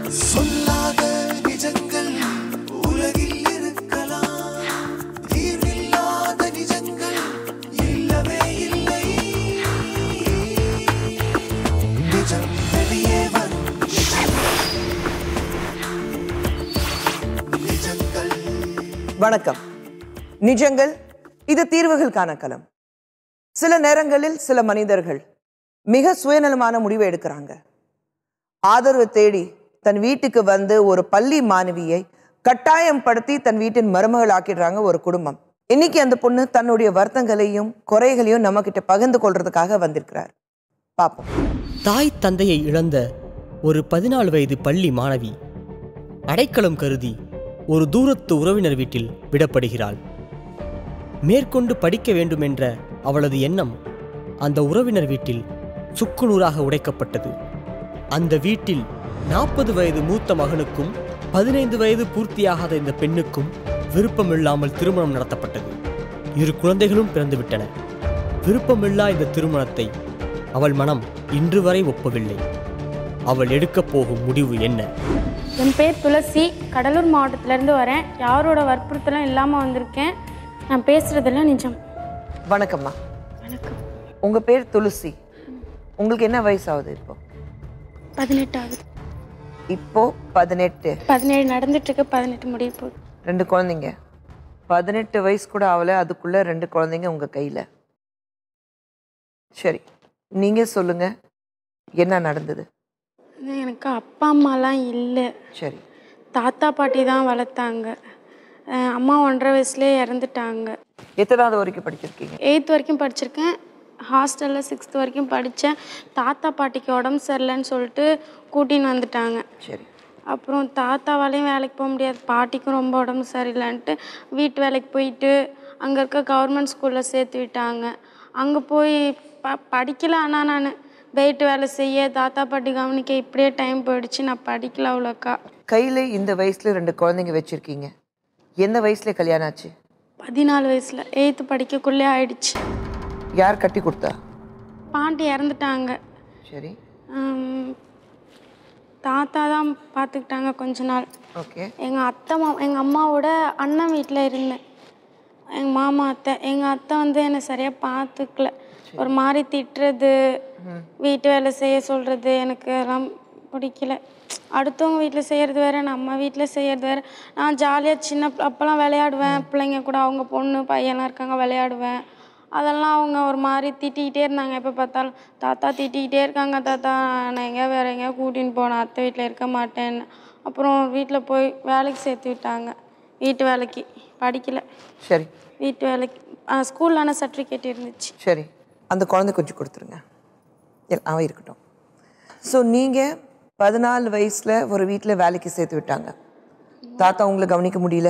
சொல்லாத நிஜங்கள் உலகில் இருக்கலாம் தீர்வில்லாத நிஜங்கள் இல்லவே இல்லை நிஜம் வெளியே வரும் நிஜங்கள் வணக்கம் நிஜங்கள் இது தீர்வுகளுக்கான களம் சில நேரங்களில் சில மனிதர்கள் மிக சுயநலமான முடிவை எடுக்கிறாங்க ஆதரவு தேடி தன் வீட்டுக்கு வந்து ஒரு பள்ளி மாணவியை கட்டாயம் படுத்தி தன் வீட்டின் மருமகள் ஆக்கிடுறாங்க ஒரு குடும்பம் இன்னைக்கு அந்த பொண்ணு தன்னுடைய வருத்தங்களையும் குறைகளையும் நம்ம கிட்ட பகிர்ந்து கொள்றதுக்காக வந்திருக்கிறார் பார்ப்போம் தாய் தந்தையை இழந்த ஒரு பதினாலு வயது பள்ளி மாணவி அடைக்கலம் கருதி ஒரு தூரத்து உறவினர் வீட்டில் விடப்படுகிறாள் மேற்கொண்டு படிக்க வேண்டுமென்ற அவளது எண்ணம் அந்த உறவினர் வீட்டில் சுக்குநூறாக உடைக்கப்பட்டது அந்த வீட்டில் நாற்பது வயது மூத்த மகனுக்கும் பதினைந்து வயது பூர்த்தியாகாத இந்த பெண்ணுக்கும் விருப்பமில்லாமல் திருமணம் நடத்தப்பட்டது இரு குழந்தைகளும் பிறந்துவிட்டன விருப்பமில்லா இந்த திருமணத்தை அவள் மனம் இன்று வரை ஒப்பவில்லை அவள் எடுக்கப் போகும் முடிவு என்ன என் பேர் துளசி கடலூர் மாவட்டத்திலேருந்து வரேன் யாரோட வற்புறுத்தலும் இல்லாமல் வந்திருக்கேன் நான் பேசுகிறதெல்லாம் நிஜம் வணக்கம்மா வணக்கம் உங்க பேர் துளசி உங்களுக்கு என்ன வயசு ஆகுது இப்போ பதினெட்டு ஆகுது இப்போ பதினெட்டு பதினேழு நடந்துட்டுருக்கு பதினெட்டு முடிய போகுது ரெண்டு குழந்தைங்க பதினெட்டு வயசு கூட ஆகல அதுக்குள்ள ரெண்டு குழந்தைங்க உங்க கையில சரி நீங்க சொல்லுங்க என்ன நடந்தது ஆனால் எனக்கு அப்பா அம்மாலாம் இல்லை சரி தாத்தா பாட்டி தான் வளர்த்தாங்க அஹ் அம்மா ஒன்றரை வயசுலேயே இறந்துட்டாங்க எத்தனாவது வரைக்கும் படிச்சிருக்கீங்க எயித்து வரைக்கும் படிச்சிருக்கேன் ஹாஸ்டலில் சிக்ஸ்த் வரைக்கும் படித்தேன் தாத்தா பாட்டிக்கு உடம்பு சரியில்லைன்னு சொல்லிட்டு கூட்டின்னு வந்துட்டாங்க சரி அப்புறம் தாத்தாவாலையும் வேலைக்கு போக முடியாது பாட்டிக்கும் ரொம்ப உடம்பு சரியில்லைன்ட்டு வீட்டு வேலைக்கு போயிட்டு அங்கே இருக்க கவர்மெண்ட் ஸ்கூலில் சேர்த்து விட்டாங்க அங்கே போய் ப படிக்கல ஆனால் நான் வெயிட் வேலை செய்ய தாத்தா பாட்டி கவனிக்க இப்படியே டைம் போயிடுச்சு நான் படிக்கல அவ்வளோக்கா கையில இந்த வயசுல ரெண்டு குழந்தைங்க வச்சிருக்கீங்க எந்த வயசுல கல்யாணம் ஆச்சு பதினாலு வயசில் எயித்து படிக்கக்குள்ளே ஆயிடுச்சு யார் கட்டி கொடுத்தா பாட்டி இறந்துட்டாங்க சரி ஹம், தாத்தா தான் பார்த்துக்கிட்டாங்க கொஞ்ச நாள் ஓகே எங்கள் அத்தை மா எங்கள் அம்மாவோட அண்ணன் வீட்டில் இருந்தேன் எங்கள் மாமா அத்தை எங்கள் அத்தை வந்து என்னை சரியாக பார்த்துக்கல ஒரு மாதிரி திட்டுறது வீட்டு வேலை செய்ய சொல்கிறது எனக்கு அதெல்லாம் பிடிக்கல அடுத்தவங்க வீட்டில் செய்கிறது வேற நம்ம வீட்டில் செய்கிறது வேற நான் ஜாலியாக சின்ன பிள்ள- அப்போல்லாம் விளையாடுவேன் பிள்ளைங்க கூட அவங்க பொண்ணு பையன்லாம் இருக்காங்க விளையாடுவேன் அதெல்லாம் அவங்க ஒரு மாதிரி திட்டிக்கிட்டே இருந்தாங்க எப்போ பார்த்தாலும் தாத்தா திட்டிக்கிட்டே இருக்காங்க தாத்தா நான் எங்கேயா வேற எங்கேயா கூட்டின்னு போனேன் அத்தை வீட்டில் இருக்க மாட்டேன்னு அப்புறம் வீட்டில் போய் வேலைக்கு சேர்த்து விட்டாங்க வீட்டு வேலைக்கு படிக்கல சரி வீட்டு வேலைக்கு ஸ்கூலில் ஆனால் சர்டிஃபிகேட் இருந்துச்சு சரி அந்த குழந்தை கொஞ்சம் கொடுத்துருங்க இல்ல, அவன் இருக்கட்டும் ஸோ நீங்கள் பதினாலு வயசுல ஒரு வீட்டில் வேலைக்கு சேர்த்து விட்டாங்க தாத்தா உங்களை கவனிக்க முடியல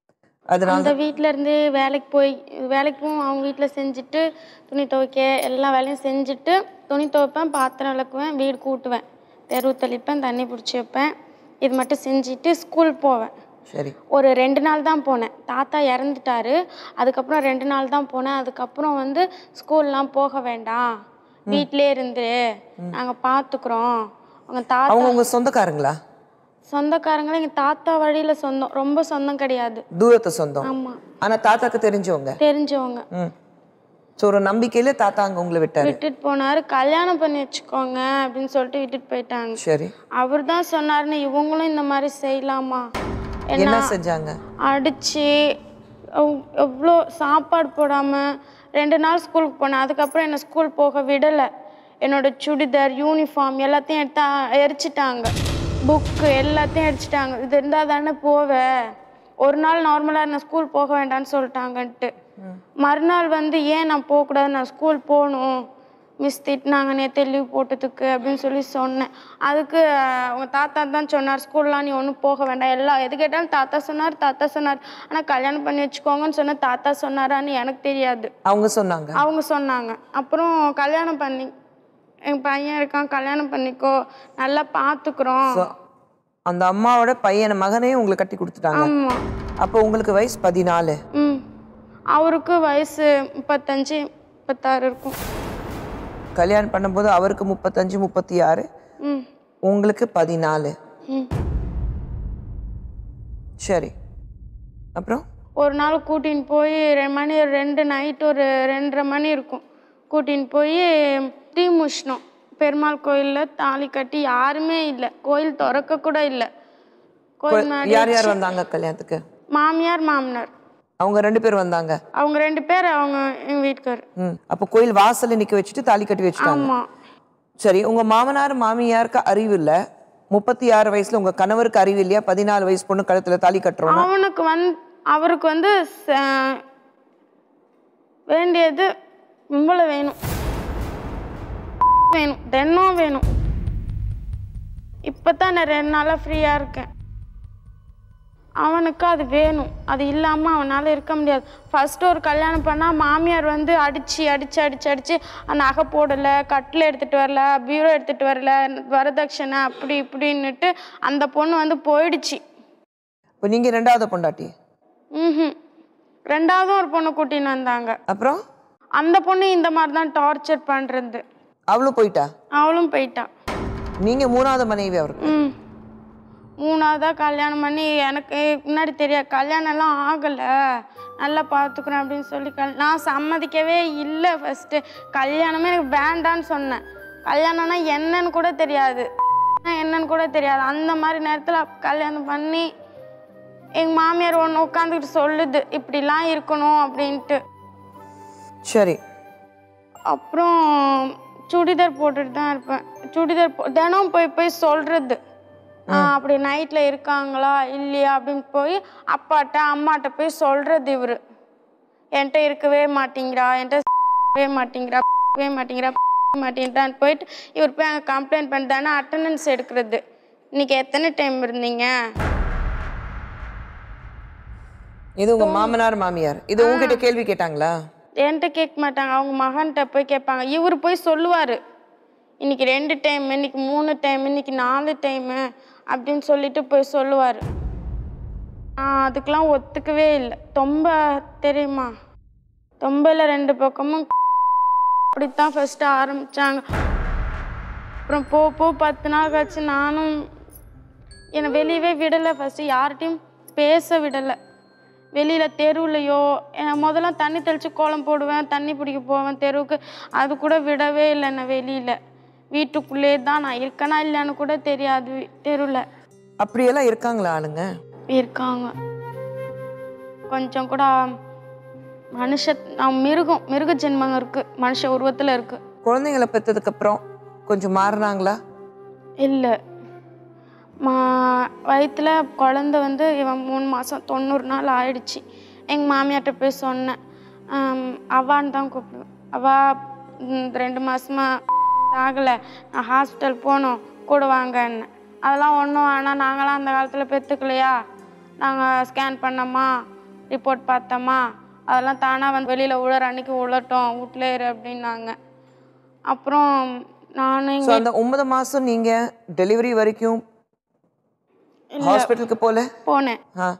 அதனால அந்த வீட்டில் இருந்து வேலைக்கு போய் வேலைக்கும் அவங்க வீட்டில் செஞ்சுட்டு துணி துவைக்க எல்லா வேலையும் செஞ்சுட்டு துணி துவைப்பேன் பாத்திரம் விளக்குவேன் வீடு கூட்டுவேன் தெருவு தெளிப்பேன் தண்ணி பிடிச்சி வைப்பேன் இது மட்டும் செஞ்சுட்டு ஸ்கூல் போவேன் சரி ஒரு ரெண்டு நாள் தான் போனேன் தாத்தா இறந்துட்டாரு அதுக்கப்புறம் ரெண்டு நாள் தான் போனேன் அதுக்கப்புறம் வந்து ஸ்கூல்லாம் போக வேண்டாம் வீட்டிலே இருந்து நாங்கள் பார்த்துக்குறோம் அவங்க தாத்தா அவங்க உங்க சொந்தக்காரங்களா சொந்தக்காரங்களும் எங்கள் தாத்தா வழியில் சொந்தம் ரொம்ப சொந்தம் கிடையாது தூரத்து சொந்தம் ஆமாம் ஆனா தாத்தாக்கு தெரிஞ்சவங்க தெரிஞ்சவங்க ம் ஸோ ஒரு நம்பிக்கையில தாத்தா அங்க உங்களை விட்டாரு விட்டுட்டு போனாரு கல்யாணம் பண்ணி வச்சுக்கோங்க அப்படின்னு சொல்லிட்டு விட்டுட்டு போயிட்டாங்க சரி அவர் தான் சொன்னாருன்னு இவங்களும் இந்த மாதிரி செய்யலாமா என்ன என்ன செஞ்சாங்க அடிச்சு எவ்- எவ்வளோ சாப்பாடு போடாமல் ரெண்டு நாள் ஸ்கூலுக்கு போனேன் அதுக்கப்புறம் என்னை ஸ்கூல் போக விடலை என்னோட சுடிதார் யூனிஃபார்ம் எல்லாத்தையும் எடுத்து அ- எரிச்சிட்டாங்க புக்கு எல்லாத்தையும் எரிச்சிட்டாங்க இது இருந்தால் தானே போவேன் ஒரு நாள் நார்மலாக இருந்தேன் ஸ்கூல் போக வேண்டாம்னு சொல்லிட்டாங்கன்ட்டு மறுநாள் வந்து ஏன் நான் போகக்கூடாது நான் ஸ்கூல் போகணும் மிஸ் திட்டினாங்க நேற்று லீவ் போட்டதுக்கு அப்படின்னு சொல்லி சொன்னேன் அதுக்கு அஹ், உங்க தாத்தா தான் சொன்னார் ஸ்கூல்லாம் நீ ஒன்றும் போக வேண்டாம் எல்லாம் எது கேட்டாலும் தாத்தா சொன்னார் தாத்தா சொன்னார் ஆனால் கல்யாணம் பண்ணி வச்சுக்கோங்கன்னு சொன்ன தாத்தா சொன்னாரான்னு எனக்கு தெரியாது அவங்க சொன்னாங்க அவங்க சொன்னாங்க அப்புறம் கல்யாணம் பண்ணி என் பையன் இருக்கான் கல்யாணம் பண்ணிக்கோ நல்லா பார்த்துக்குறோம் So, அந்த அம்மாவோட பையன் மகனையும் உங்களுக்கு கட்டி கொடுத்துட்டாங்க ஆமாம் அப்போ உங்களுக்கு வயசு பதினாலு ம் அவருக்கு வயசு முப்பத்தஞ்சு முப்பத்தாறு இருக்கும் கல்யாணம் பண்ணும்போது அவருக்கு முப்பத்தஞ்சு முப்பத்தி ஆறு ம் உங்களுக்கு பதினாலு ம் சரி அப்புறம் ஒரு நாள் கூட்டின்னு போய் ரெண்டு மணி ரெண்டு நைட் ஒரு ரெண்டரை மணி இருக்கும் கூட்டின்னு போய் தீ முஷ்ணோம் பெருமாள் கோயிலில் தாலி கட்டி யாருமே இல்லை கோயில் திறக்க கூட இல்லை கோயில் முன்னாடி யார் யார் வந்தாங்க கல்யாணத்துக்கு மாமியார் மாமனார் அவங்க ரெண்டு பேர் வந்தாங்க அவங்க ரெண்டு பேர் அவங்க எங்கள் வீட்டுக்கார் ம் அப்போ கோயில் வாசல்ல நிக்க வச்சுட்டு தாலி கட்டி வச்சுட்டாங்க ஆமாம் சரி உங்க மாமனார் மாமியாருக்கு அறிவு இல்ல முப்பத்தி ஆறு வயசுல உங்க கணவருக்கு அறிவு இல்லையா பதினாலு வயசு பொண்ணு கழுத்துல தாலி கட்டுறோம் அவனுக்கு வந்து அவருக்கு வந்து ச- வேண்டியது இவ்வளோ வேணும் வேணும் தினம் வேணும் இப்போ தான் நான் ரெண்டு நாளாக ஃப்ரீயாக இருக்கேன் அவனுக்கு அது வேணும் அது இல்லாமல் அவனால் இருக்க முடியாது ஃபர்ஸ்ட் ஒரு கல்யாணம் பண்ணால் மாமியார் வந்து அடித்து அடித்து அடித்து அடித்து நகை போடலை கட்டில் எடுத்துகிட்டு வரல பீரோ எடுத்துகிட்டு வரல வரதட்சணை அப்படி இப்படின்னுட்டு அந்த பொண்ணு வந்து போயிடுச்சு இப்போ நீங்க ரெண்டாவது பொண்டாட்டி ம் ரெண்டாவதும் ஒரு பொண்ணு கூட்டின்னு வந்தாங்க அப்புறம் அந்த பொண்ணு இந்த மாதிரி தான் டார்ச்சர் பண்ணுறது அவளும் போயிட்டா அவளும் போயிட்டா நீங்க மூணாவது மனைவி அவருக்கு ம் மூணாவதாக கல்யாணம் பண்ணி எனக்கு முன்னாடி தெரியாது கல்யாணம்லாம் ஆகலை நல்லா பார்த்துக்குறேன் அப்படின்னு சொல்லி கல் நான் சம்மதிக்கவே இல்லை ஃபஸ்ட்டு கல்யாணமே எனக்கு வேண்டான்னு சொன்னேன் கல்யாணம்னா என்னன்னு கூட தெரியாது என்னன்னு கூட தெரியாது அந்த மாதிரி நேரத்தில் கல்யாணம் பண்ணி எங்கள் மாமியார் ஒன்று உட்காந்துக்கிட்டு சொல்லுது இப்படிலாம் இருக்கணும் அப்படின்ட்டு சரி அப்புறம் சுடிதார் போட்டுட்டு தான் இருப்பேன் சுடிதார் போ தினம் போய் போய் சொல்கிறது அப்படி நைட்டில் இருக்காங்களா இல்லையா அப்படின்னு போய் அப்பாட்ட அம்மாட்ட போய் சொல்கிறது இவர் என்கிட்ட இருக்கவே மாட்டேங்கிறா என்கிட்ட இருக்கவே மாட்டேங்கிறா இருக்கவே மாட்டேங்கிறா மாட்டேங்கிறான்னு போயிட்டு இவர் போய் அங்கே கம்ப்ளைண்ட் பண்ணி தானே அட்டண்டன்ஸ் எடுக்கிறது இன்னைக்கு எத்தனை டைம் இருந்தீங்க இது உங்க மாமனார் மாமியார் இது உங்ககிட்ட கேள்வி கேட்டாங்களா என்கிட்ட கேட்க மாட்டாங்க அவங்க மகன்கிட்ட போய் கேட்பாங்க இவர் போய் சொல்லுவார் இன்னைக்கு ரெண்டு டைம் இன்னைக்கு மூணு டைம் இன்னைக்கு நாலு டைமு அப்படின்னு சொல்லிட்டு போய் சொல்லுவார் நான் அதுக்கெலாம் ஒத்துக்கவே இல்லை தொம்ப தெரியுமா தொம்பையில் ரெண்டு பக்கமும் அப்படித்தான் ஃபஸ்ட்டு ஆரம்பித்தாங்க அப்புறம் போ போ பத்து நாள் கழிச்சு நானும் என்னை வெளியவே விடலை ஃபஸ்ட்டு யார்கிட்டையும் பேச விடலை வெளியில் தெருவுலையோ என் முதல்ல தண்ணி தெளித்து கோலம் போடுவேன் தண்ணி பிடிக்க போவேன் தெருவுக்கு அது கூட விடவே இல்லை என்னை வெளியில் வீட்டுக்குள்ளே தான் நான் இருக்கேனா இல்லையான்னு கூட தெரியாது தெருவில் அப்படியெல்லாம் இருக்காங்களா ஆளுங்க இருக்காங்க கொஞ்சம் கூட மனுஷ நான் மிருகம் மிருக ஜென்மங்க இருக்கு மனுஷ உருவத்தில் இருக்கு குழந்தைங்களை பெற்றதுக்கு அப்புறம் கொஞ்சம் மாறினாங்களா இல்லை மா வயிற்றுல குழந்த வந்து இவன் மூணு மாதம் தொண்ணூறு நாள் ஆயிடுச்சு எங்கள் மாமியார்ட்ட போய் சொன்னேன் ஆம், அவான்னு தான் கூப்பிடுவேன் அவா ம், ரெண்டு மாசமா ஆகலை நான் ஹாஸ்பிட்டல் போகணும் கூட வாங்கன்னு அதெல்லாம் ஒன்றும் ஆனால் நாங்களாம் அந்த காலத்தில் பெற்றுக்கலையா நாங்கள் ஸ்கேன் பண்ணோமா ரிப்போர்ட் பார்த்தோமா அதெல்லாம் தானாக வந்து வெளியில் உழற அன்னைக்கு உழட்டும் வீட்டில் இரு அப்படின்னாங்க அப்புறம் நானும் ஸோ அந்த ஒன்பது மாசம் நீங்க டெலிவரி வரைக்கும் ஹாஸ்பிட்டலுக்கு போல போனேன் ஆ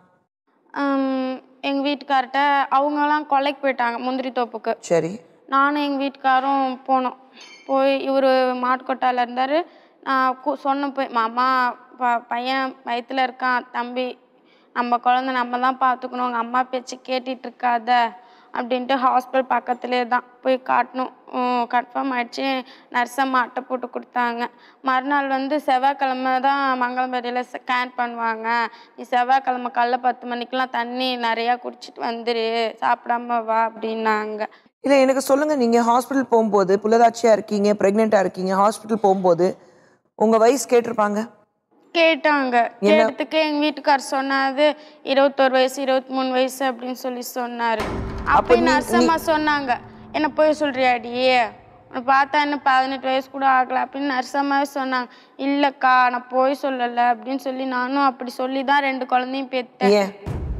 எங்கள் வீட்டுக்கார்ட்ட அவங்கெல்லாம் கொலைக்கு போயிட்டாங்க முந்திரி தோப்புக்கு சரி நானும் எங்கள் வீட்டுக்காரும் போனோம் போய் இவர் மாட்டுக்கொட்டாயில் இருந்தார் நான் கூ சொன்ன போய் மாமா ப பையன் வயித்துல இருக்கான் தம்பி நம்ம குழந்தை நம்ம தான் பார்த்துக்கணும் உங்கள் அம்மா பேச்சு கேட்டுட்டு இருக்காத அப்படின்ட்டு ஹாஸ்பிட்டல் பக்கத்துலேயே தான் போய் காட்டணும் கன்ஃபார்ம் ஆயிடுச்சு நர்ஸம்மா அட்டை போட்டு கொடுத்தாங்க மறுநாள் வந்து செவ்வாய்க்கிழமை தான் மங்களம்பேட்டையில் ஸ்கேன் பண்ணுவாங்க நீ செவ்வாய்க்கிழமை காலைல பத்து மணிக்கெலாம் தண்ணி நிறையா குடிச்சிட்டு வந்துரு சாப்பிடாம வா அப்படின்னாங்க இல்ல எனக்கு சொல்லுங்க நீங்க ஹாஸ்பிட்டல் போகும்போது புள்ளதாச்சியா இருக்கீங்க பிரெக்னெண்டா இருக்கீங்க ஹாஸ்பிட்டல் போகும்போது உங்க வயசு கேட்டிருப்பாங்க கேட்டாங்க கேட்டதுக்கு எங்க வீட்டுக்கார் சொன்னாது இருபத்தோரு வயசு இருபத்தி மூணு வயசு அப்படின்னு சொல்லி சொன்னாரு அப்போ நர்சம்மா சொன்னாங்க என்ன போய் சொல்றியாடி உன்னை பார்த்தா இன்னும் பதினெட்டு வயசு கூட ஆகல அப்படின்னு நர்சம்மாவே சொன்னாங்க இல்லக்கா நான் போய் சொல்லலை அப்படின்னு சொல்லி நானும் அப்படி சொல்லி தான் ரெண்டு குழந்தையும் பெற்றேன் ஏன்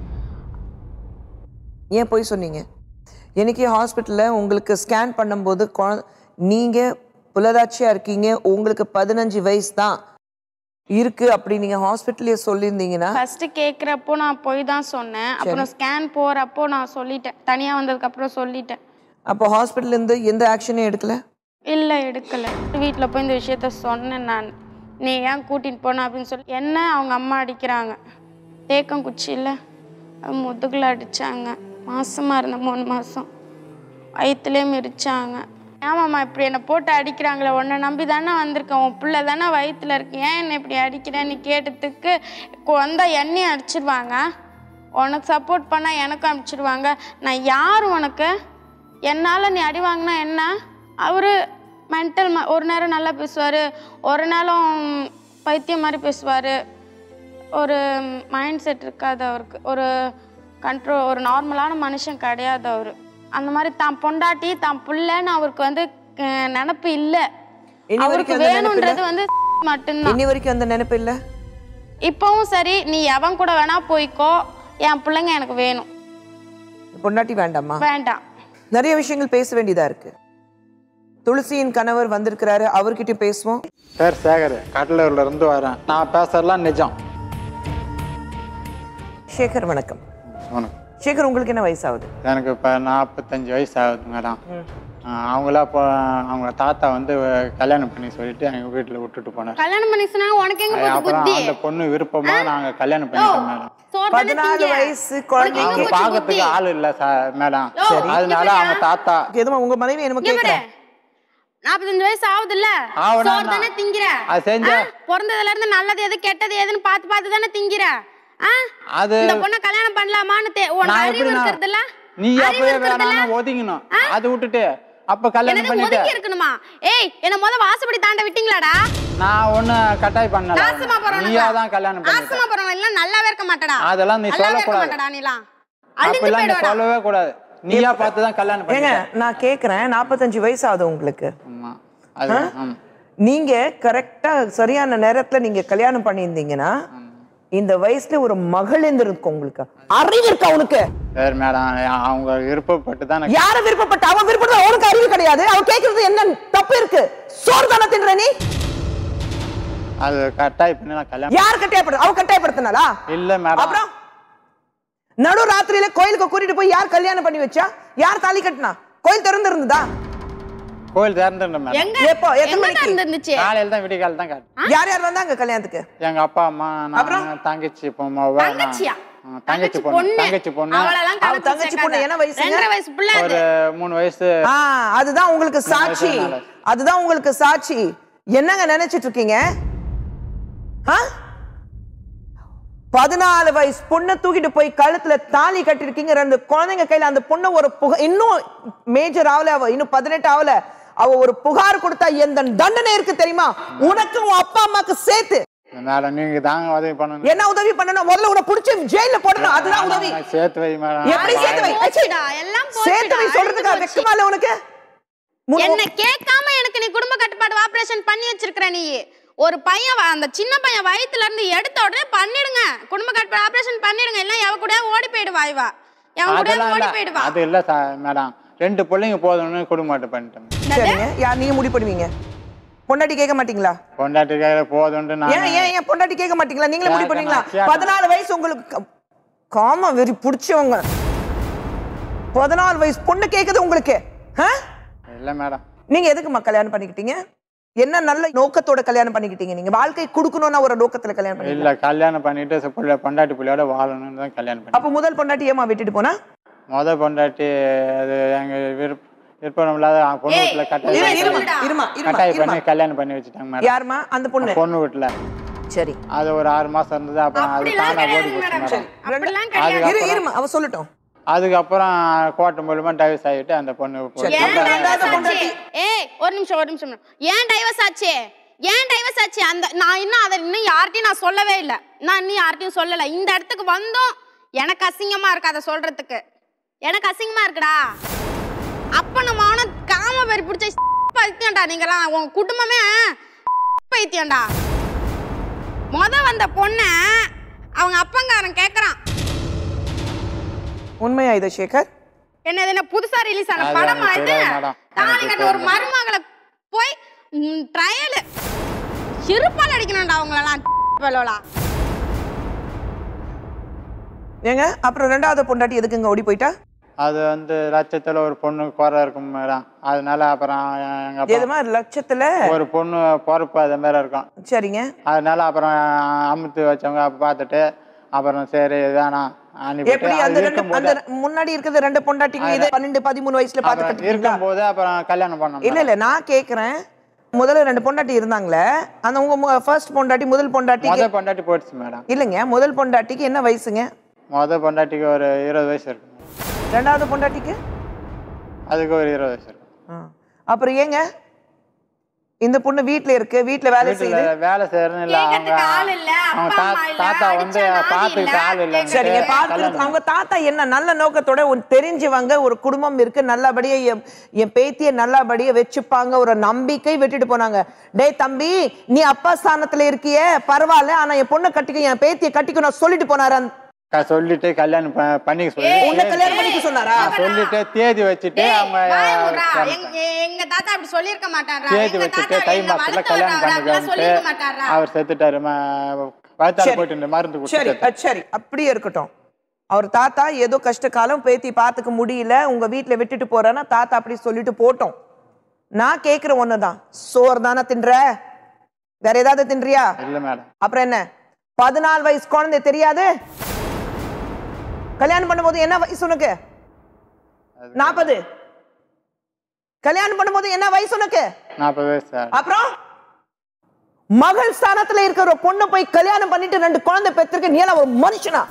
ஏன் போய் சொன்னீங்க எனக்கு ஹாஸ்பிட்டலில் உங்களுக்கு ஸ்கேன் பண்ணும்போது குழ- நீங்க புலதாச்சியா இருக்கீங்க உங்களுக்கு பதினஞ்சு வயசு தான் இருக்கு அப்படி நீங்க ஹாஸ்பிட்டலே சொல்லியிருந்தீங்கன்னா ஃபர்ஸ்ட் கேட்குறப்போ நான் போய் தான் சொன்னேன் அப்புறம் ஸ்கேன் போறப்போ நான் சொல்லிட்டேன் தனியா வந்ததுக்கு அப்புறம் சொல்லிட்டேன் அப்போ ஹாஸ்பிட்டல்ல இருந்து எந்த ஆக்ஷனும் எடுக்கல இல்லை எடுக்கல வீட்டில் போய் இந்த விஷயத்த சொன்னேன் நான் நீ ஏன் கூட்டிட்டு போன அப்படின்னு சொல்லி என்ன அவங்க அம்மா அடிக்கிறாங்க தேக்கங்குச்சியில் முதுகில் அடித்தாங்க மாசமாக இருந்த மூணு மாதம் வயிற்றுலேயே மிதிச்சாங்க ஏமாம்மா இப்படி என்னை போட்டு அடிக்கிறாங்களே உன்னை நம்பி தானே வந்திருக்கேன் உன் பிள்ளை தானே வயிற்றுல இருக்கு ஏன் என்னை இப்படி அடிக்கிறேன்னு கேட்டதுக்கு வந்தா எண்ணெயும் அடிச்சிடுவாங்க உனக்கு சப்போர்ட் பண்ணால் எனக்கும் அனுப்பிச்சிடுவாங்க நான் யார் உனக்கு என்னால் நீ அடி வாங்கினா என்ன அவர் மென்டல் ஒரு நேரம் நல்லா பேசுவார் ஒரு நேரம் பைத்தியம் மாதிரி பேசுவார் ஒரு மைண்ட் செட் இருக்காது அவருக்கு ஒரு கண்ட்ரோல் ஒரு நார்மலான மனுஷன் கிடையாது அவர் அந்த மாதிரி தான் பொண்டாட்டி தான் புள்ளன்னு அவருக்கு வந்து அஹ், நினப்பு இல்லை இனி அவருக்கு வரைக்கும் அந்த நினைப்பு வேணுன்றது வந்து மட்டும்தான் இன்னி வரைக்கும் அந்த நினைப்பு இல்ல இப்பவும் சரி நீ எவன் கூட வேணா போய்க்கோ என் பிள்ளைங்க எனக்கு வேணும் பொண்டாட்டி வேண்டாமா வேண்டாம் நிறைய விஷயங்கள் பேச வேண்டியதா இருக்கு துளசியின் கணவர் வந்திருக்கிறாரு அவர்கிட்டயும் பேசுவோம் பேர் சேகர் கடலூர்ல இருந்து வரேன் நான் பேசுறதுலாம் நிஜம் சேகர் வணக்கம் உனக்கு சேகர் உங்களுக்கு என்ன வயசாகுது எனக்கு இப்போ நாற்பத்தஞ்சு வயசு ஆகுது மேடம் அவங்களா இப்போ அவங்க தாத்தா வந்து கல்யாணம் பண்ணி சொல்லிட்டு எங்கள் வீட்டில் விட்டுட்டு போனார் கல்யாணம் பண்ணி சொன்னாங்க உனக்கு எங்க போச்சு அப்புறம் புத்தி அந்த பொண்ணு விருப்பமா நாங்கள் கல்யாணம் பண்ணிட்டோம் மேடம் சோறு தானே பதினாலு திங்க. வயசு உனக்கு எங்க குழந்தைக்கு அவங்க போச்சு பார்க்கறதுக்கு புத்தி? ஆள் இல்லை சார் மேடம் சரி. அதனால அவங்க தாத்தா எதுமா உங்க மனைவி என்னமோ இங்க பாரு. கேட்கிறேன் நாற்பத்தஞ்சு வயசு ஆகுதுல்ல ஆகுனா சோறு தானே திங்கிற அது செஞ்சா- ஆ? பிறந்ததுல இருந்து நல்லது எது கெட்டது எதுன்னு பார்த்து பார்த்து தானே திங்கிற ஆ? அது இந்த பொண்ணை கல்யாணம் பண்ணலாமான்னு தே- உனக்கு நான் அறிவு எப்படி நான் இருக்கிறதுல நீ அறிவு அப்பவே இருக்கிறதுல வேணாம்னு ஒதுங்கணும் அது விட்டுட்டு அப்ப கல்யாணம் என்னது பண்ணிட்டு ஒதுக்கி இருக்கணுமா ஏய் என்ன முத வாசப்படி தாண்ட விட்டீங்களாடா நான் ஒண்ணு கட்டாய் பண்ணல நாசமா போறவனுங்களா? நீயா தான் கல்யாணம் பண்ணிட்ட ஆசமா போறவங்க எல்லாம் நல்லாவே இருக்க மாட்டடா அதெல்லாம் நீ நல்லாவே இருக்க சொல்லக்கூடாது. மாட்டடா நீலாம் அழிஞ்சு அப்பெல்லாம் நீ போயிடுவாடா சொல்லவே கூடாது நீயா பார்த்து தான் கல்யாணம் ஏங்க பண்ணிட்ட நான் கேக்குறேன் நாற்பத்தஞ்சு வயசு ஆகுது உங்களுக்கு ஆமா அது ஆமா. நீங்க கரெக்டா சரியான நேரத்துல நீங்க கல்யாணம் பண்ணியிருந்தீங்கன்னா இந்த வயசுல ஒரு மகள் இருந்திருக்கும் உங்களுக்கு அறிவு இருக்கா உனக்கு சரி மேடம் அவங்க விருப்பப்பட்டு தான் நான் யார விருப்பப்பட்ட அவன் விருப்பப்பட்ட அவனுக்கு அறிவு கிடையாது அவன் கேக்குறது என்ன தப்பு இருக்கு சோறு தானே தின்ற நீ அது கட்டாய் பண்ணி நான் கல்யாணம் யார் கட்டாயப்படுத்த அவன் கட்டாயப்படுத்தினாலா இல்ல மேடம் அப்புறம் நடு ராத்திரியில கோயிலுக்கு கூட்டிட்டு போய் யார் கல்யாணம் பண்ணி வச்சா யார் தாலி கட்டினா கோயில் திறந்து இருந்ததா கோயில் திறந்துட்டேன் மேடம் எங்க எப்போ? எத்தனை எங்க மணிக்கு? தான் இருந்துச்சு காலையில தான் விடிய காலையில் தான் காட்டு யார் யார் வந்தாங்க கல்யாணத்துக்கு எங்க அப்பா அம்மா அப்புறம்? நான் தங்கச்சி பொண்ணு தங்கச்சியா தங்கச்சி பொண்ணு தங்கச்சி பொண்ணு அவளெல்லாம் அவ கலப்பு தங்கச்சி சேர்க்காத. பொண்ணு என்ன வயசுங்க? ரெண்டரை வயசு பிள்ளை அது. ஒரு மூணு வயசு ஆ அதுதான் உங்களுக்கு சாட்சி வயசுனால. அதுதான் உங்களுக்கு சாட்சி என்னங்க நினைச்சிட்டு இருக்கீங்க ஆ? பதினாலு வயசு பொண்ணை தூக்கிட்டு போய் கழுத்துல தாலி கட்டிருக்கீங்க ரெண்டு குழந்தைங்க கையில அந்த பொண்ணு ஒரு புக இன்னும் மேஜர் ஆகல அவ இன்னும் பதினெட்டு ஆகல அவ ஒரு புகார் கொடுத்தா எந்த தண்டனை இருக்கு தெரியுமா உனக்கு உன் அப்பா அம்மாக்கு சேர்த்து மேடம் நீங்க தாங்க உதவி பண்ணணும் என்ன உதவி பண்ணணும் முதல்ல உன புடிச்சு ஜெயில போடணும் அதுதான் உதவி சேர்த்து வை மேடம் எப்படி சேர்த்து வை போச்சுடா, எல்லாம் சேர்த்து வை போச்சுடா, சொல்றதுக்கு அழிஞ்சு வெக்கமா இல்ல உனக்கு மு- என்ன கேட்காம எனக்கு நீ குடும்ப கட்டுப்பாடு ஆபரேஷன் பண்ணி வச்சிருக்கிற நீ ஒரு பையன் வ- அந்த சின்ன பையன் வயித்துல இருந்து எடுத்த உடனே பண்ணிடுங்க குடும்ப கட்டுப்பாடு ஆபரேஷன் பண்ணிடுங்க எல்லாம் எவ கூட ஓடி போயிடுவா இவ எவன் கூட அதெல்லாம் ஓடி இல்ல போயிடுவா அது இல்ல சார் மேடம் ரெண்டு பிள்ளைங்க போதும்னு குடும்பத்தை பண்ணிட்டேன் சரிங்க யார் நீங்க முடிவு பண்ணுவீங்க பொண்டாட்டி கேட்க மாட்டீங்களா பொண்டாட்டி கையில போதும்னு நான் ஏன் ஏன் ஏன் பொண்டாட்டி கேட்க மாட்டீங்களா நீங்களே முடிவு கேட்க பண்ணீங்களா மாட்டேன். பதினாலு வயசு உங்களுக்கு க- காம வெறி பிடிச்சவங்க பதினாலு வயசு பொண்ணு கேக்குது உங்களுக்கு ஆ? இல்ல மேடம் நீங்க எதுக்குமா கல்யாணம் பண்ணிக்கிட்டீங்க என்ன நல்ல நோக்கத்தோட கல்யாணம் பண்ணிக்கிட்டீங்க நீங்க வாழ்க்கை கொடுக்கணும்னா ஒரு நோக்கத்துல கல்யாணம் பண்ணி இல்ல கல்யாணம் பண்ணிட்டு ச- புள்ள பொண்டாட்டி பிள்ளையோட வாழணும்னு தான் கல்யாணம் பண்ணி அப்ப முதல் பொண்டாட்டி ஏமா விட்டுட்டு போனா முத பொண்டாட்டி அது எங்க விருப்ப விருப்பம் இல்லாத பொண்ணு ஏய், வீட்டுல இரு, கட்டாய இருமா இருமா இருமா கட்டாய இருமா பண்ணி கல்யாணம் பண்ணி வச்சுட்டாங்க மேடம் யாருமா அந்த பொண்ணு பொண்ணு வீட்டுல சரி அது ஒரு ஆறு மாசம் இருந்தது அப்புறம் அது அப்படிலாம் தானா ஓடி கிடையாது போச்சு மேடம் மேடம் அப்படிலாம் கிடையாது இரு இருமா அவ சொல்லட்டும் அதுக்கப்புறம் கோட்டை மூலமா டைவர்ஸ் ஆகிட்டு அந்த பொண்ணு போச்சு. ஏன் அப்புறம் ரெண்டாவது டைவர்ஸ் ஆச்சு பொண்டாட்டி? ஏய் ஒரு நிமிஷம் ஒரு நிமிஷம் ஏன் டைவர்ஸ் ஆச்சு ஏன் டைவர்ஸ் ஆச்சு அந்த நான் இன்னும் அதை இன்னும் யார்ட்டையும் நான் சொல்லவே இல்லை நான் இன்னும் யார்ட்டையும் சொல்லலை இந்த இடத்துக்கு வந்தோம் எனக்கு அசிங்கமா இருக்கு அதை சொல்றதுக்கு எனக்கு அசிங்கமா இருக்குடா அப்ப நம்ம அவன காம பேர் பிடிச்ச பைத்தியம்டா நீங்களாம் உங்க குடும்பமே பைத்தியம்டா முத வந்த பொண்ண அவங்க அப்பங்காரன் கேக்குறான் உண்மையா இது சேகர் என்னது என்ன புதுசா ரிலீஸ் ஆன அது படமா எனக்கு இது தெரியாது மேடம். தாலி எனக்கு கட்ட ஒரு தெரியாது. மருமகளை போய் ட்ரையல் இருப்பால் அடிக்கணும்டா அவங்களெல்லாம் வெள்ளோலா ஏங்க அப்புறம் ரெண்டாவது பொண்டாட்டி எதுக்குங்க ஓடி போயிட்டா அது வந்து லட்சத்துல ஒரு பொண்ணு குறை இருக்கும் மேடம் அதனால அப்புறம் எங்க அப்பா எதுமா லட்சத்துல ஒரு பொண்ணு பொறுப்பு அது மாதிரி இருக்கும் சரிங்க அதனால அப்புறம் அமுத்து வச்சவங்க அப்ப பார்த்துட்டு அப்புறம் சரி வேணாம் எப்படி அனுப்பிட்டு அந்த அது ரெண்டு இருக்கும்போது அந்த முன்னாடி இருக்கிறது ரெண்டு பொண்டாட்டிங்க இது பன்னெண்டு பதிமூணு வயசுல அப்புறம் பாத்துக்கிட்டு இருக்கும்போது அப்புறம் கல்யாணம் பண்ணோம் இல்ல இல்ல நான் கேக்குறேன் முதல்ல ரெண்டு பொண்டாட்டி இருந்தாங்களே அந்த உங்க ஃபர்ஸ்ட் பொண்டாட்டி முதல் பொண்டாட்டிக்கு முத பொண்டாட்டி போயிடுச்சு மேடம் இல்லைங்க முதல் பொண்டாட்டிக்கு என்ன வயசுங்க முத பொண்டாட்டிக்கு ஒரு இருபது வயசு இருக்கு ரெண்டாவது பொண்டாட்டிக்கு அதுக்கு ஒரு இருபது வயசு இருக்கு ஆ. அப்புறம் ஏங்க இந்த பொண்ணு வீட்ல இருக்கு வீட்ல வேலை வீட்டுல செய்யுது வேலை செய்யறதுன்னு இல்ல அவங்க கேட்கறதுக்கு ஆள் இல்ல, அவங்க அப்பா தா- அம்மா இல்ல, தாத்தா வந்து அடிச்சா நாதி பாத்துக்கிட்டு இல்ல, ஆள் இல்ல சரிங்க பார்க்கறது அவங்க தாத்தா என்ன நல்ல நோக்கத்தோட ஒரு தெரிஞ்சவங்க ஒரு குடும்பம் இருக்கு நல்லபடியா என் என் பேத்திய நல்லபடியா வச்சுப்பாங்க ஒரு நம்பிக்கை விட்டுட்டு போனாங்க டேய் தம்பி நீ அப்பா ஸ்தானத்துல இருக்கியே பரவாயில்ல ஆனா என் பொண்ணை கட்டிக்க என் பேத்திய கட்டிக்க நான் சொல்லிட்டு போனாரு அந்த- க- சொல்லிட்டு கல்யாணம் ப- பண்ணிக்க சொல்லி உன்னை கல்யாணம் பண்ணிக்க சொன்னாரா சொல்லிட்டு தேதி வச்சுட்டு ஏய், அவங்க வாயை மூடுறா. கல்யாணம் எங்க எங்க தாத்தா அப்படி சொல்லியிருக்க மாட்டாரா தேதி எங்க வச்சுட்டு தாத்தா தை எங்களை மாசத்துல வளர்த்து கல்யாணம் வர்றவரா, அப்படிலாம் சொல்லியிருக்க பண்ணிக்க மாட்டாரா அவர் செத்துட்டாரு வயத்தால சரி. போயிட்டு இந்த மருந்து சரி கொடுத்து அஹ் சரி அப்படியே இருக்கட்டும் அவர் தாத்தா ஏதோ கஷ்ட காலம் பேத்தி பார்த்துக்க முடியல உங்க வீட்ல விட்டுட்டு போறேன்னா தாத்தா அப்படி சொல்லிட்டு போட்டோம் நான் கேக்குற ஒண்ணுதான் சோறு தானே தின்ற வேற ஏதாவது தின்றியா இல்ல மேடம் அப்புறம் என்ன பதினாலு வயசு குழந்தை தெரியாது கல்யாணம் பண்ணும்போது என்ன வயசு உனக்கு நாற்பது கல்யாணம் பண்ணும்போது என்ன வயசு உனக்கு நாற்பது வயசு சார் அப்புறம் மகள் ஸ்தானத்துல இருக்கிற ஒரு பொண்ணு போய் கல்யாணம் பண்ணிட்டு ரெண்டு குழந்தை பெற்றிருக்க நீ எல்லாம் ஒரு மனுஷனா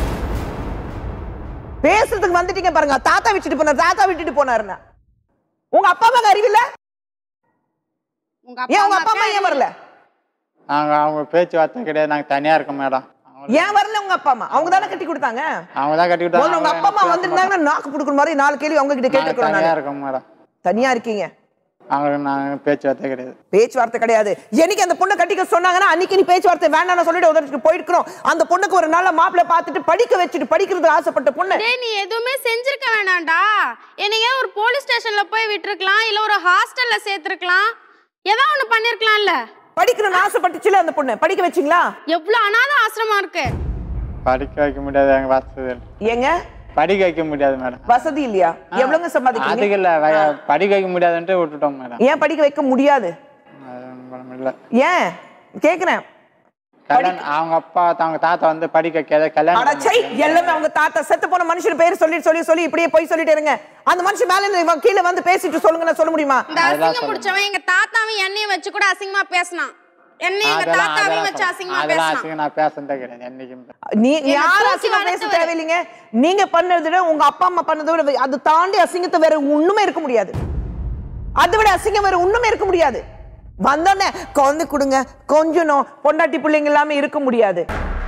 பேசுறதுக்கு வந்துட்டீங்க பாருங்க தாத்தா விட்டுட்டு போனார் தாத்தா விட்டுட்டு போனாருன்னா உங்க அப்பா அம்மாக்கு அறிவில்ல உங்க ஏன் உங்க அப்பா அப்பா அம்மா ஏன் வரல நாங்க அவங்க பேச்சுவார்த்தை கிடையாது நாங்க தனியா இருக்கோம் மேடம் ஏன் வரல உங்க அப்பா அம்மா அவங்க தானே கட்டி கொடுத்தாங்க அவங்க தான் முதல்ல உங்க அப்பா அம்மா கட்டிக்கிட்டாங்க வந்திருந்தாங்கன்னா நாக்கு புடுக்குற மாதிரி நாலு கேள்வி அவங்க கிட்ட நாங்க கேட்டுக்கிறோம் தனியா நானு இருக்கோம் மேடம் தனியா இருக்கீங்க அவங்க நாங்க பேச்சுவார்த்தை கிடையாது பேச்சுவார்த்தை கிடையாது என்னைக்கு அந்த பொண்ணை கட்டிக்க சொன்னாங்கன்னா அன்னைக்கு நீ பேச்சுவார்த்தை வேண்டாம்னு சொல்லிட்டு உதவிட்டு போயிருக்கிறோம் அந்த பொண்ணுக்கு ஒரு நல்ல மாப்பிள்ளை பார்த்துட்டு படிக்க வச்சுட்டு படிக்கிறது ஆசைப்பட்ட பொண்ணு டேய் நீ எதுவுமே செஞ்சிருக்க வேணாம்டா என்னைய ஒரு போலீஸ் ஸ்டேஷன்ல போய் விட்டுருக்கலாம் இல்ல ஒரு ஹாஸ்டல்ல சேர்த்திருக்கலாம் ஏதோ ஒண்ணு பண்ணிருக்கலாம்ல படிக்கணும்னு ஆசைப்பட்டுச்சுல அந்த பொண்ணு படிக்க வச்சீங்களா எவ்வளவு அனாத ஆசிரமம் இருக்கு படிக்க வைக்க முடியாது எங்க வசதி இல்ல. ஏங்க படிக்க வைக்க முடியாது மேடம் வசதி இல்லையா எவ்வளவுங்க சம்பாதிக்கிறீங்க அதுக்கு இல்ல வய- படிக்க வைக்க முடியாதுன்ட்டு விட்டுட்டோம் மேடம் ஏன் படிக்க வைக்க முடியாது அது மேடம் இல்ல ஏன் கேக்குறேன் கல்யாணம் அவங்க அப்பா அவங்க தாத்தா வந்து படிக்க வைக்காத கல்யாணம் அடச்சை எல்லாமே அவங்க தாத்தா செத்து போன மனுஷன் பேர் சொல்லி சொல்லி சொல்லி இப்படியே போய் சொல்லிட்டு இருங்க அந்த மனுஷன் மேல இருந்து இவன் கீழே வந்து பேசிட்டு சொல்லுங்க நான் சொல்ல முடியுமா இந்த அசிங்கம் பிடிச்சவன் எங்க தாத்தாவும் என்னையும் வச்சு கூட அசிங்கமா பேசினான் என்னையும் எங்க அதெல்லாம் தாத்தாவையும் வச்சு அதெல்லாம் அசிங்கமா அதெல்லாம் பேசினான் அசிங்கம் நான் பேசுனதே கிடையாது என்னைக்கும் நீ என்னை யார் தூக்கி அசிங்கம் பேச வளர்த்தவரு. தேவையில்லைங்க நீங்க பண்ணதை விட உங்க அப்பா அம்மா பண்ணதை விட அது தாண்டி அசிங்கத்தை வேற ஒண்ணுமே இருக்க முடியாது அதை விட அசிங்கம் வேற ஒண்ணுமே இருக்க முடியாது வந்தோடனே குழந்தை கொடுங்க கொஞ்சணும் பொண்டாட்டி பிள்ளைங்க இல்லாம இருக்க முடியாது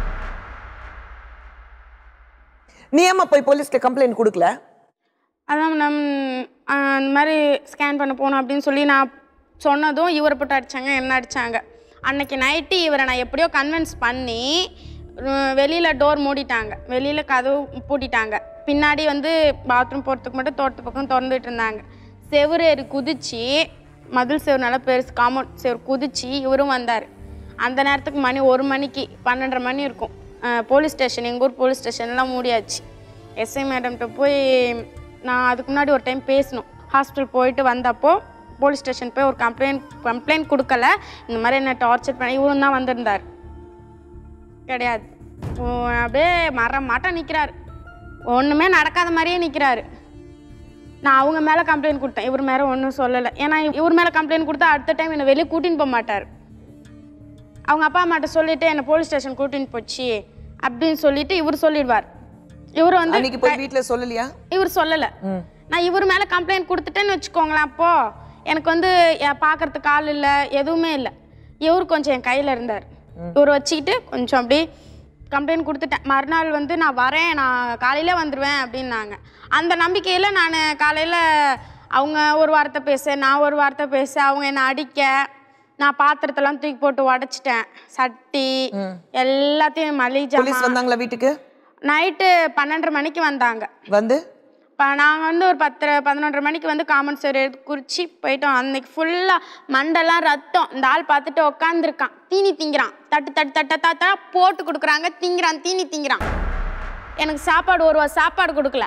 நீ ஏம்மா போய் போலீஸ்க்கு கம்ப்ளைண்ட் கொடுக்கல அதான் நம் அந்த மாதிரி ஸ்கேன் பண்ண போகணும் அப்படின்னு சொல்லி நான் சொன்னதும் இவரை போட்டு அடிச்சாங்க என்ன அடிச்சாங்க அன்னைக்கு நைட்டு இவரை நான் எப்படியோ கன்வின்ஸ் பண்ணி வெளியில் டோர் மூடிட்டாங்க வெளியில் கதவு பூட்டிட்டாங்க பின்னாடி வந்து பாத்ரூம் போகிறதுக்கு மட்டும் தோட்டத்து பக்கம் திறந்துட்டு இருந்தாங்க செவுரு ஏறி குதிச்சு மதில் செவுரு நல்லா பெருசு காம்பவுண்ட் செவுரு குதிச்சு இவரும் வந்தார் அந்த நேரத்துக்கு மணி ஒரு மணிக்கு பன்னெண்டரை மணி இருக்கும் போலீஸ் ஸ்டேஷன் எங்கள் ஊர் போலீஸ் ஸ்டேஷன்லாம் மூடியாச்சு எஸ்ஐ மேடம்கிட்ட போய் நான் அதுக்கு முன்னாடி ஒரு டைம் பேசணும் ஹாஸ்பிட்டல் போயிட்டு வந்தப்போ போலீஸ் ஸ்டேஷன் போய் ஒரு கம்ப்ளைண்ட் கம்ப்ளைண்ட் கொடுக்கல இந்த மாதிரி என்ன டார்ச்சர் பண்ணி இவரும் தான் வந்திருந்தார் கிடையாது ஓ, அப்படியே மர மாட்டம் நிற்கிறாரு ஒன்றுமே நடக்காத மாதிரியே நிற்கிறாரு நான் அவங்க மேலே கம்ப்ளைண்ட் கொடுத்தேன் இவர் மேலே ஒன்றும் சொல்லலை ஏன்னா இவர் மேலே கம்ப்ளைண்ட் கொடுத்தா அடுத்த டைம் என்னை வெளியே கூட்டின்னு போக மாட்டார் அவங்க அப்பா அம்மாட்ட சொல்லிட்டு என்னை போலீஸ் ஸ்டேஷன் கூட்டின்னு போச்சு அப்படின்னு சொல்லிட்டு இவர் சொல்லிடுவார் இவர் வந்து அன்னைக்கு போய் வீட்ல சொல்லலையா இவர் சொல்லலை நான் இவர் மேலே கம்ப்ளைண்ட் கொடுத்துட்டேன்னு வச்சுக்கோங்களேன் அப்போ எனக்கு வந்து எ- பார்க்கறதுக்கு ஆள் இல்லை எதுவுமே இல்லை இவர் கொஞ்சம் என் கையில் இருந்தார் இவர் வச்சுக்கிட்டு கொஞ்சம் அப்படி கம்ப்ளைண்ட் கொடுத்துட்டேன் மறுநாள் வந்து நான் வரேன் நான் காலையில வந்துடுவேன் அப்படின்னாங்க அந்த நம்பிக்கையில் நான் காலையில் அவங்க ஒரு வார்த்தை பேச நான் ஒரு வார்த்தை பேச அவங்க என்னை அடிக்க நான் பாத்திரத்தெல்லாம் தூக்கி போட்டு உடச்சிட்டேன் சட்டி எல்லாத்தையும் மளிகை போலீஸ் ஜாமான் வந்தாங்களா வீட்டுக்கு நைட்டு பன்னெண்டரை மணிக்கு வந்தாங்க வந்து இப்போ நாங்கள் வந்து ஒரு பத்தரை பதினொன்றரை மணிக்கு வந்து காமன் சேர் எடுத்து குறிச்சி போயிட்டோம் அன்னைக்கு ஃபுல்லாக மண்டெல்லாம் ரத்தம் இந்த ஆள் பார்த்துட்டு உக்காந்துருக்கான் தீனி திங்கிறான் தட்டு தட்டு தட்ட தட்டா போட்டு கொடுக்குறாங்க திங்கிறான் தீனி திங்கிறான் எனக்கு சாப்பாடு ஒரு வா சாப்பாடு கொடுக்கல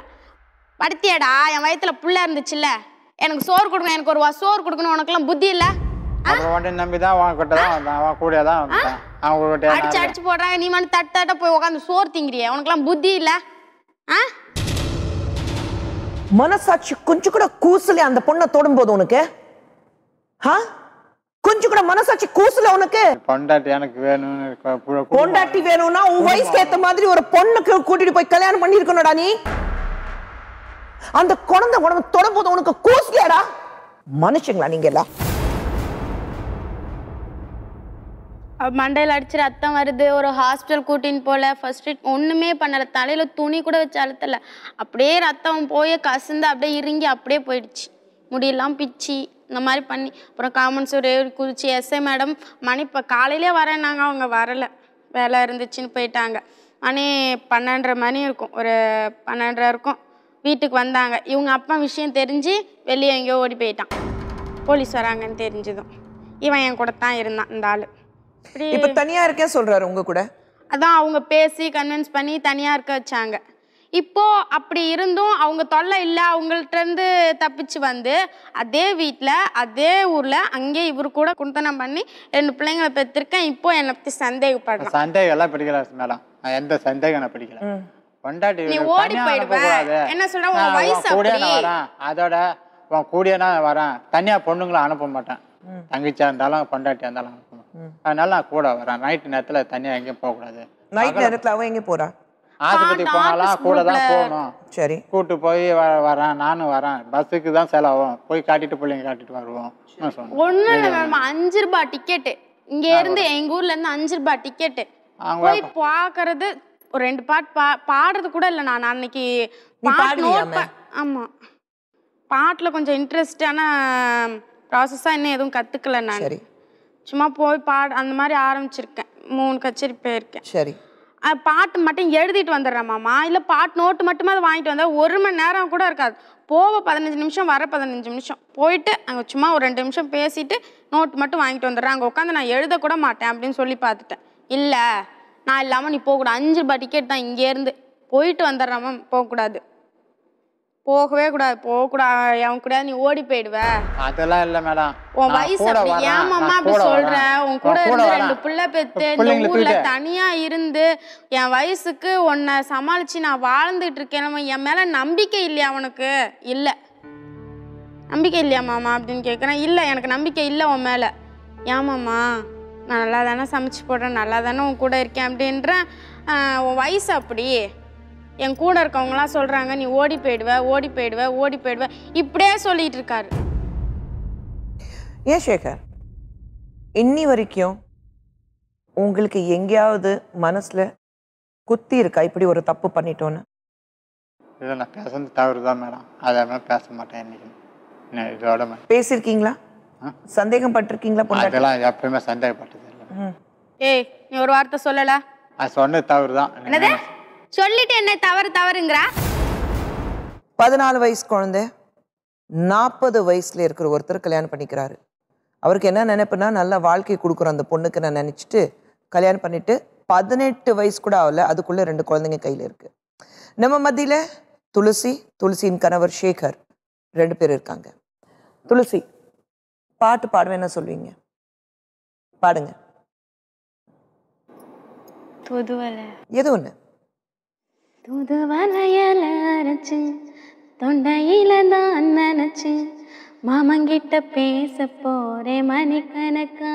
படுத்தியாடா என் வயித்துல புள்ள இருந்துச்சுல்ல எனக்கு சோறு கொடுக்கணும் எனக்கு ஒரு வா சோறு கொடுக்கணும் உனக்கெல்லாம் புத்தி இல்லை அப்புறம் உடனே நம்பி தான் அவன் கிட்ட தான் வந்தான் அவன் கூட தான் வந்தான் அவங்க கிட்ட அடிச்சு நான் அடிச்சு போடுறாங்க நீ மட்டும் தட்டு தட்ட போய் உட்காந்து சோறு திங்கிறிய உனக்கெல்லாம் புத்தி இல்ல ஆ மனசாட்சி கொஞ்சம் கூட கூசல அந்த பொண்ணை தொடும்போது உனக்கு ஆ கொஞ்சம் கூட மனசாட்சி கூசல உனக்கு பொண்டாட்டி எனக்கு வேணும்னு இருக்க- புழ- குடும்பம். பொண்டாட்டி வேணும்னா உன் வயசுக்கு ஏத்த மாதிரி ஒரு பொண்ணுக்கு கூட்டிட்டு போய் கல்யாணம் பண்ணிருக்கணும்டா நீ அந்த குழந்தை உடம்பு தொடும்போது உனக்கு கூசலையாடா மனுஷங்களா நீங்க எல்லாம் அவ மண்டையில அடிச்சு ரத்தம் வருது ஒரு ஹாஸ்பிட்டல் கூட்டின்னு போல ஃபர்ஸ்ட் ஒண்ணுமே பண்ணல தலையில துணி கூட வச்சு அழுத்தல அப்படியே ரத்தம் போய் கசந்து அப்படியே இறுங்கி அப்படியே போயிடுச்சு முடியெல்லாம் பிச்சு இந்த மாதிரி பண்ணி அப்புறம் காமன்ஸ் ஒரே ஒரு குதிச்சு எஸ்ஐ மேடம் மணி இப்போ காலையிலே வரேன்னாங்க அவங்க வரல வேலை இருந்துச்சுன்னு போயிட்டாங்க மணி பன்னெண்டரை மணி இருக்கும் ஒரு பன்னெண்டரை இருக்கும் வீட்டுக்கு வந்தாங்க இவங்க அப்பா விஷயம் தெரிஞ்சு வெளியே எங்கேயோ ஓடி போயிட்டான் போலீஸ் வராங்கன்னு தெரிஞ்சதும் இவன் என் கூட தான் இருந்தான் இந்த ஆள் இப்படி இப்ப தனியா இருக்கேன் சொல்றாரு உங்க கூட அதான் அவங்க பேசி கன்வின்ஸ் பண்ணி தனியாக இருக்க வச்சாங்க இப்போ அப்படி இருந்தும் அவங்க தொல்லை இல்லை அவங்கள்ட்ட இருந்து தப்பிச்சு வந்து அதே வீட்டில் அதே ஊரில் அங்கே இவர் கூட குண்டனம் பண்ணி ரெண்டு பிள்ளைங்களை பெற்றிருக்கேன் இப்போ என்னை பற்றி சந்தேகப்படுறான் சந்தேகம் எல்லாம் பிடிக்கல மேடம் நான் எந்த சந்தேகம் நான் பிடிக்கல பொண்டாட்டி நீ எனக்கு ஓடி தனியா போயிடுவ. அனுப்பக்கூடாது. என்ன சொல்ற, உன் நான் வயசு கூடயே நான் அப்படி. வரேன் அதோட உன் கூடயே நான் வரேன் தனியா பொண்ணுங்களை அனுப்ப மாட்டேன் தங்கச்சியா இருந்தாலும் பொண்டாட்டியா இருந்தாலும் அனுப்ப மாட்டேன் அதனால நான் கூட வரேன் நைட்டு நேரத்துல தனியா எங்கேயும் போகக்கூடாது நைட் நேரத்துல அவ எங்க போறா ஆஸ்பத்திரி ஆ, போனாலும் ஆபீஸ் கூட தான் குரூப்ல- போகணும் சரி கூட்டு போய் வ- வரேன் நானும் வரேன் பஸ்ஸுக்கு தான் செலவும் போய் காட்டிட்டு பிள்ளைங்க காட்டிட்டு வருவோம் நான் சொன்னேன் ஒன்றும் இல்லை மேம் அஞ்சு ரூபாய் டிக்கெட்டு இங்கே இருந்து எங்கள் ஊர்ல இருந்து அஞ்சு ரூபாய் டிக்கெட்டு அவங்க போய் பார்க்கறது ஒரு ரெண்டு பாட்டு பா பாடுறது கூட இல்லை நான் அன்னைக்கு நீ பாட்டு பாடுவியாமே? note ப- ஆமா பாட்டில் கொஞ்சம் இன்ட்ரெஸ்ட் ஆனால் ப்ராசஸாக இன்னும் எதுவும் கற்றுக்கல நான் சரி சும்மா போய் பாடு அந்த மாதிரி ஆரம்பிச்சிருக்கேன் மூணு கச்சேரி போயிருக்கேன் சரி அது பாட்டு மட்டும் எழுதிட்டு வந்துடுறேன் மாமா இல்லை பாட்டு நோட்டு மட்டுமே அதை வாங்கிட்டு வந்தா ஒரு மணி நேரம் கூட இருக்காது போக பதினஞ்சு நிமிஷம் வர பதினஞ்சு நிமிஷம் போயிட்டு அங்கே சும்மா ஒரு ரெண்டு நிமிஷம் பேசிட்டு நோட்டு மட்டும் வாங்கிட்டு வந்துடுறேன் அங்கே உட்காந்து நான் எழுத கூட மாட்டேன் அப்படின்னு சொல்லி பார்த்துட்டேன் இல்லை நான் இல்லாமல் நீ போகக்கூடாது அஞ்சு ரூபாய் டிக்கெட் தான் இங்கேருந்து போயிட்டு வந்துடுறேன் மேம் போகக்கூடாது போகவே கூடாது போகக்கூடாது அவன் கூட நீ ஓடி போயிடுவ அதெல்லாம் இல்ல மேடம் உன் நான் வயசு கூட அப்படி வரேன், ஏன் மாமா நான் அப்படி கூட சொல்ற வரேன். உன் கூட நான் இருந்து வரேன். ரெண்டு புள்ள பெத்து இந்த பிள்ளைங்களை ஊர்ல தூக்கிட்டு. தனியா இருந்து என் வயசுக்கு உன்னை சமாளிச்சு நான் வாழ்ந்துட்டு இருக்கேன் என் மேல நம்பிக்கை இல்லையா அவனுக்கு இல்ல நம்பிக்கை இல்லையா மாமா அப்படின்னு கேட்குறேன் இல்லை எனக்கு நம்பிக்கை இல்லை உன் மேலே ஏன் மாமா நான் நல்லா தானே சமைச்சு போடுறேன் நல்லா தானே உன் கூட இருக்கேன் அப்படின்றேன் ஆஹ் உன் வயசு அப்படி என் கூட இருக்கவங்களாம் சொல்கிறாங்க நீ ஓடி போயிடுவ ஓடி போயிடுவ ஓடி போயிடுவ இப்படியே சொல்லிட்டு இருக்காரு ஏன் சேகர் இன்னி வரைக்கும் உங்களுக்கு எங்கேயாவது மனசுல குத்தி இருக்கா இப்படி ஒரு தப்பு பண்ணிட்டோன்னு இல்லை நான் பேசுறது தவறு தான் மேடம் அதை மாதிரி பேச மாட்டேன் இன்னைக்கு நான் இதோட மே- பேசியிருக்கீங்களா சந்தேகம் பட்டிருக்கீங்களா பொண்டாட்டி அதெல்லாம் எப்பயுமே சந்தேகப்பட்டது இல்லை ஏய் நீ ஒரு வார்த்தை சொல்லல அது சொன்னது தவறு தான் என்னது சொல்லிட்டு என்ன தவறு தவறுங்கிறா பதினாலு வயசு குழந்தை நாற்பது வயசுல இருக்கிற ஒருத்தர் கல்யாணம் பண்ணிக்கிறாரு அவருக்கு என்ன நினைப்புனா நல்ல வாழ்க்கை கொடுக்குறோம் அந்த பொண்ணுக்கு நான் நினச்சிட்டு கல்யாணம் பண்ணிட்டு பதினெட்டு வயசு கூட ஆகல அதுக்குள்ள ரெண்டு குழந்தைங்க கையில் இருக்கு நம்ம மத்தியில துளசி துளசியின் கணவர் சேகர் ரெண்டு பேர் இருக்காங்க துளசி பாட்டு பாடுவேன் என்ன சொல்வீங்க பாடுங்க துதுவலை எது ஒன்று துதுவலையல அரைச்சு தொண்டையில தான் நினைச்சு மாமங்கிட்ட பேச போறேன் மணிக்கணக்கா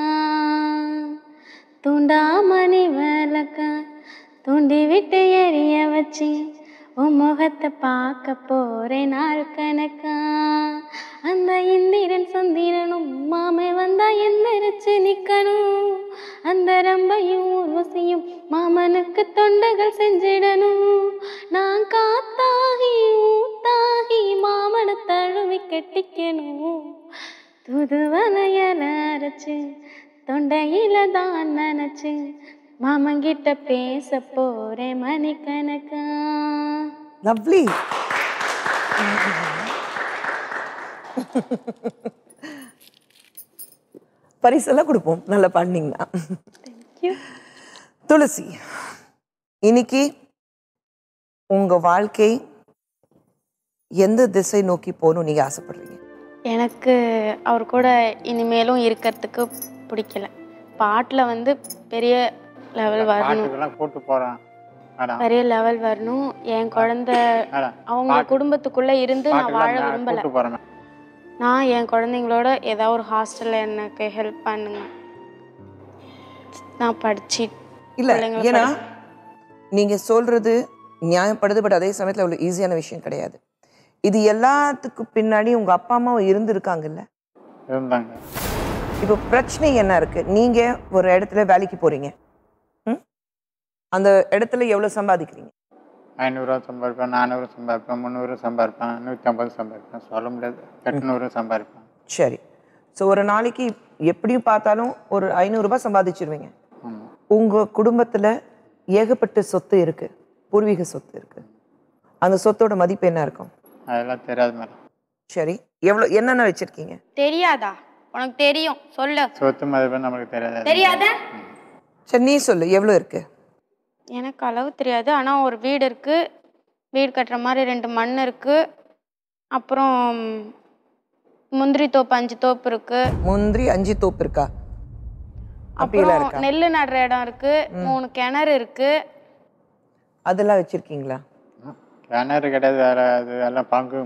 துண்டாமணி விளக்கா தூண்டி விட்டு எரிய வச்சு உன் முகத்தை பார்க்க போறேன் நாள் கணக்கா அந்த இந்திரன் சந்திரனும் மாமே வந்தா எந்திரிச்சு நிக்கணும் அந்த ரம்பையும் ஊர்வசியும் மாமனுக்கு தொண்டுகள் செஞ்சிடணும் நான் காத்தாகி ஊத்தாகி மாமனை தழுவி கட்டிக்கணும் துதுவலையல அரைச்சு தொண்டையில தான் நினைச்சு மாமங்கிட்ட பேச போறேன் மணிக்கணக்கா லவ்லி பரிசெல்லாம் கொடுப்போம் நல்லா பாடினீங்கன்னா துளசி இன்னைக்கு உங்க வாழ்க்கை எந்த திசை நோக்கி போகணும் நீங்க ஆசைப்படுறீங்க எனக்கு அவர் கூட இனிமேலும் இருக்கிறதுக்கு பிடிக்கல பாட்டில் வந்து பெரிய லெவல் வரணும் பாட்டுக்கெல்லாம் கூட்டு போகிறேன் மேடம் பெரிய லெவல் வரணும் என் குழந்தை மேடம் அவங்க குடும்பத்துக்குள்ள இருந்து நான் வாழ பாட்டுக்கெல்லாம் விரும்பல கூட்டு போகிறேன் மேடம் நான் என் குழந்தைங்களோட ஏதாவது ஒரு ஹாஸ்டல்ல எனக்கு ஹெல்ப் பண்ணுங்க நான் படிச்சு இல்ல பிள்ளைங்களை ஏன்னா நீங்க சொல்றது நியாயப்படுது பட் அதே சமயத்துல அவ்வளவு ஈஸியான விஷயம் கிடையாது இது எல்லாத்துக்கு பின்னாடி உங்க அப்பா அம்மாவும் இருந்திருக்காங்கல்ல இருந்தாங்க இப்போ பிரச்சனை என்ன இருக்கு நீங்க ஒரு இடத்துல வேலைக்கு போறீங்க ம்? அந்த இடத்துல எவ்வளவு சம்பாதிக்கிறீங்க ஐநூறுரூவா சம்பாதிப்பேன் நானூறு சம்பாதிப்பேன் முந்நூறு சம்பாதிப்பேன் நூற்றி ஐம்பது சம்பாதிப்பேன் சொல்ல முடியாது எட்நூறு சம்பாதிப்பேன் சரி ஸோ ஒரு நாளைக்கு எப்படியும் பார்த்தாலும் ஒரு ஐநூறுரூபா சம்பாதிச்சிருவீங்க ஆமாம் உங்க குடும்பத்துல ஏகப்பட்ட சொத்து இருக்கு பூர்வீக சொத்து இருக்கு அந்த சொத்தோட மதிப்பு என்ன இருக்கும் அதெல்லாம் தெரியாது மேடம் சரி எவ்வளோ என்னென்ன வச்சிருக்கீங்க தெரியாதா உனக்கு தெரியும் சொல்லு சொத்து மதிப்பு நமக்கு தெரியாது தெரியாத சரி நீ சொல்லு எவ்வளோ இருக்கு எனக்கு அளவு தெரியாது ஆனால் ஒரு வீடு இருக்கு வீடு கட்டுற மாதிரி ரெண்டு மண் இருக்கு அப்புறம் முந்திரி தோப்பு அஞ்சு தோப்பு இருக்கு முந்திரி அஞ்சு தோப்பு இருக்கா அப்படியெல்லாம் அப்புறம் இருக்கா நெல் நடுற இடம் இருக்கு மூணு கிணறு இருக்கு அதெல்லாம் வச்சிருக்கீங்களா கிணறு கிடையாது வேற அது எல்லாம் பங்கு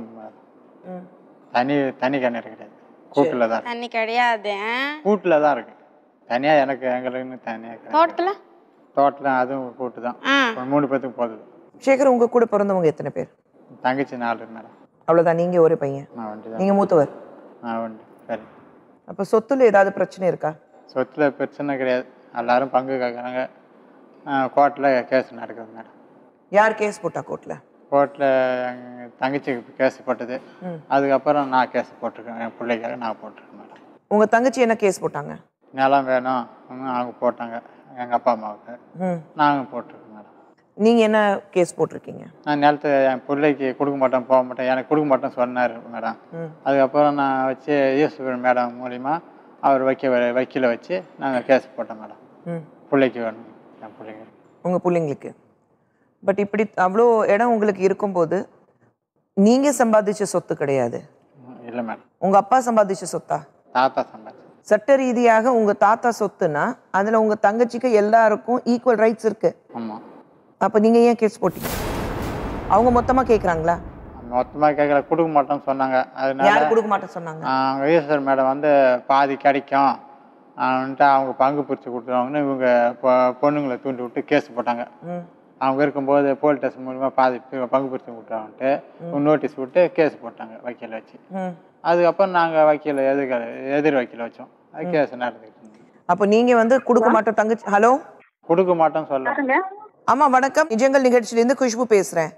தனி தனி கிணறு கிடையாது கூட்டில் தான் இருக்கு தண்ணி கிடையாது கூட்டில் தான் இருக்கு தனியாக எனக்கு எங்களுக்குன்னு தனியாக தோட்டத்தில் தோட்டம் அதுவும் கூட்டு தான் ஆ ஒரு மூணு பேத்துக்கு போகுது சேகர் உங்க கூட பிறந்தவங்க எத்தனை பேர் தங்கச்சி நாலு மேடம் அவ்வளோதான் நீங்க ஒரே பையன் நான் வண்டி தான் நீங்க மூத்தவர் நான் வண்டி சரி அப்போ சொத்துல ஏதாவது பிரச்சனை இருக்கா சொத்துல பிரச்சனை கிடையாது எல்லாரும் பங்கு கேட்குறாங்க கோர்ட்டில் கேஸ் நடக்குது மேடம் யார் கேஸ் போட்டா கோர்ட்ல கோர்ட்டில் எங்கள் தங்கச்சிக்கு கேஸ் போட்டது அதுக்கப்புறம் நான் கேஸ் போட்டிருக்கேன் என் பிள்ளைக்காக நான் போட்டிருக்கேன் மேடம் உங்க தங்கச்சி என்ன கேஸ் போட்டாங்க நிலம் வேணும் ம், அவங்க போட்டாங்க எங்கள் அப்பா அம்மாவுக்கு ம் நாங்கள் போட்டிருக்கோம் மேடம் நீங்க என்ன கேஸ் போட்டிருக்கீங்க நான் நிலத்தை என் பிள்ளைக்கு கொடுக்க மாட்டேன் போக மாட்டேன் எனக்கு கொடுக்க மாட்டேன்னு சொன்னார் மேடம் ம். அதுக்கப்புறம் நான் வச்சு ஈஸ்வரன் மேடம் மூலிமா அவர் வைக்க வக்கீலை வச்சு நாங்கள் கேஸ் போட்டோம் மேடம் ம் பிள்ளைக்கு வேணும் என் பிள்ளைக்கு உங்க பிள்ளைங்களுக்கு பட் இப்படி அவ்வளோ இடம் உங்களுக்கு இருக்கும்போது நீங்க சம்பாதிச்ச சொத்து கிடையாது ம், இல்லை மேடம் உங்க அப்பா சம்பாதிச்ச சொத்தா தாத்தா சம்பாதிச்சு சட்ட ரீதியாக உங்க தாத்தா சொத்துனா அதுல உங்க தங்கச்சிக்கு எல்லாருக்கும் ஈக்குவல் ரைட்ஸ் இருக்கு ஆமாம் அப்ப நீங்க ஏன் கேஸ் போட்டீங்க அவங்க மொத்தமா கேக்குறாங்களா மொத்தமாக கேட்கல கொடுக்க மாட்டோம்னு சொன்னாங்க அதனால யார் கொடுக்க மாட்டேன் சொன்னாங்க அவங்க ஈஸ்வரன் மேடம் வந்து பாதி கிடைக்கும் அவன்ட்டு அவங்க பங்கு பிரித்து கொடுத்துருவாங்கன்னு இவங்க பொ- பொண்ணுங்களை தூண்டி விட்டு கேஸ் போட்டாங்க ம் அவங்க இருக்கும்போது போலீஸ் ஸ்டேஷன் மூலிமா பாதி பி- பங்கு பிரித்து கொடுத்துருவான்ட்டு நோட்டீஸ் விட்டு கேஸ் போட்டாங்க வக்கீல் வச்சு ம் அதுக்கப்புறம் நாங்கள் வக்கீல் எதிர் எதிர் வக்கீல் வச்சோம் அது கேஸ் நடந்துக்கிட்டு இருந்தது. அப்போ நீங்க வந்து கொடுக்க மாட்டோம் தங்கச்சி ஹலோ கொடுக்க மாட்டோம்னு சொல்ல ஆமா வணக்கம் நிஜங்கள் நிகழ்ச்சியிலேருந்து குஷ்பு பேசுறேன்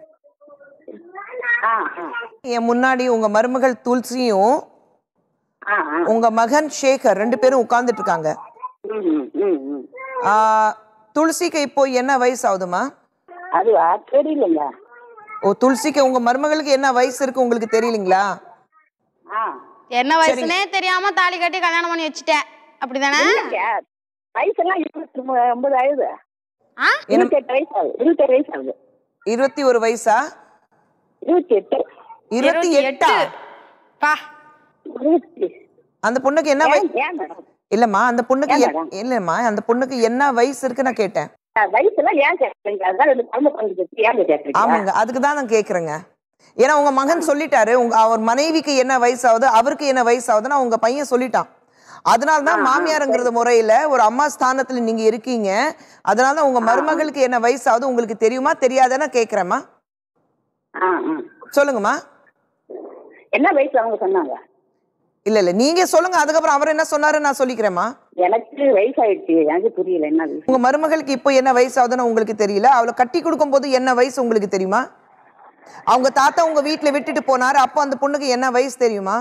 ஆ ஆ என் முன்னாடி உங்க மருமகள் துளசியும் ஆ ஆ உங்க மகன் சேகர் ரெண்டு பேரும் உட்கார்ந்துட்டு இருக்காங்க ம் ம், ம் ம் ஆ, துளசிக்கு இப்போ என்ன வயசு ஆகுதுமா அதுவா தெரியலைங்க ஓ துளசிக்கு உங்க மருமகளுக்கு என்ன வயசு இருக்கு உங்களுக்கு தெரியலீங்களா ஆ என்ன வயசுனே தெரியாம தாலி கட்டி கல்யாணம் பண்ணி வச்சுட்டேன் அப்படிதானே இல்லைங்க வயசெல்லாம் இருபத்தி ஒன்பது ஐம்பது ஆகுது ஆ இருபத்தெட்டு வயசு ஆகுது இருபத்தெட்டு வயசு ஆகுது இருபத்தி ஒரு வயசா இருபத்தி எட்டு இருபத்தி எட்டா பா இருபத்தி அந்த பொண்ணுக்கு என்ன வயசு ஏன் மேடம் இல்லம்மா அந்த பொண்ணுக்கு ஏன் எ- மேடம்? இல்லம்மா அந்த பொண்ணுக்கு என்ன வயசு இருக்கு நான் கேட்டேன் வயசுலாம் ஏன் கேட்குறீங்க அதான் ரெண்டு குழந்தை பிறந்துச்சு ஏன் கேட்குறீங்க ஆமாங்க அதுக்கு தான் நான் கேக்குறேங்க ஏன்னா உங்க மகன் சொல்லிட்டாரு உங்க அவர் மனைவிக்கு என்ன வயசு ஆகுது அவருக்கு என்ன வயசு ஆகுதுன்னு உங்க பையன் சொல்லிட்டான் அதனால தான் மாமியாருங்கிறது முறையில ஒரு அம்மா ஸ்தானத்துல நீங்க இருக்கீங்க அதனால தான் உங்க மருமகளுக்கு என்ன வயசு ஆகுது உங்களுக்கு தெரியுமா தெரியாதான்னு கேக்குறேம்மா ஆ ஆ சொல்லுங்கம்மா என்ன வயசு அவங்க சொன்னாங்க இல்ல இல்ல நீங்க சொல்லுங்க அதுக்கப்புறம் அவர் என்ன சொன்னாரு நான் சொல்லிக்கிறேம்மா எனக்கு வயசாயிடுச்சு எனக்கு புரியல என்ன வயசு உங்க மருமகளுக்கு இப்போ என்ன வயசு ஆகுதுன்னு உங்களுக்கு தெரியல அவளை கட்டி கொடுக்கும் போது என்ன வயசு உங்களுக்கு தெரியுமா அவங்க தாத்தா உங்க வீட்டுல விட்டுட்டு போனாரு அப்போ அந்த பொண்ணுக்கு என்ன வயசு தெரியுமா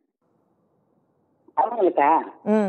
அவங்களுக்கா ம்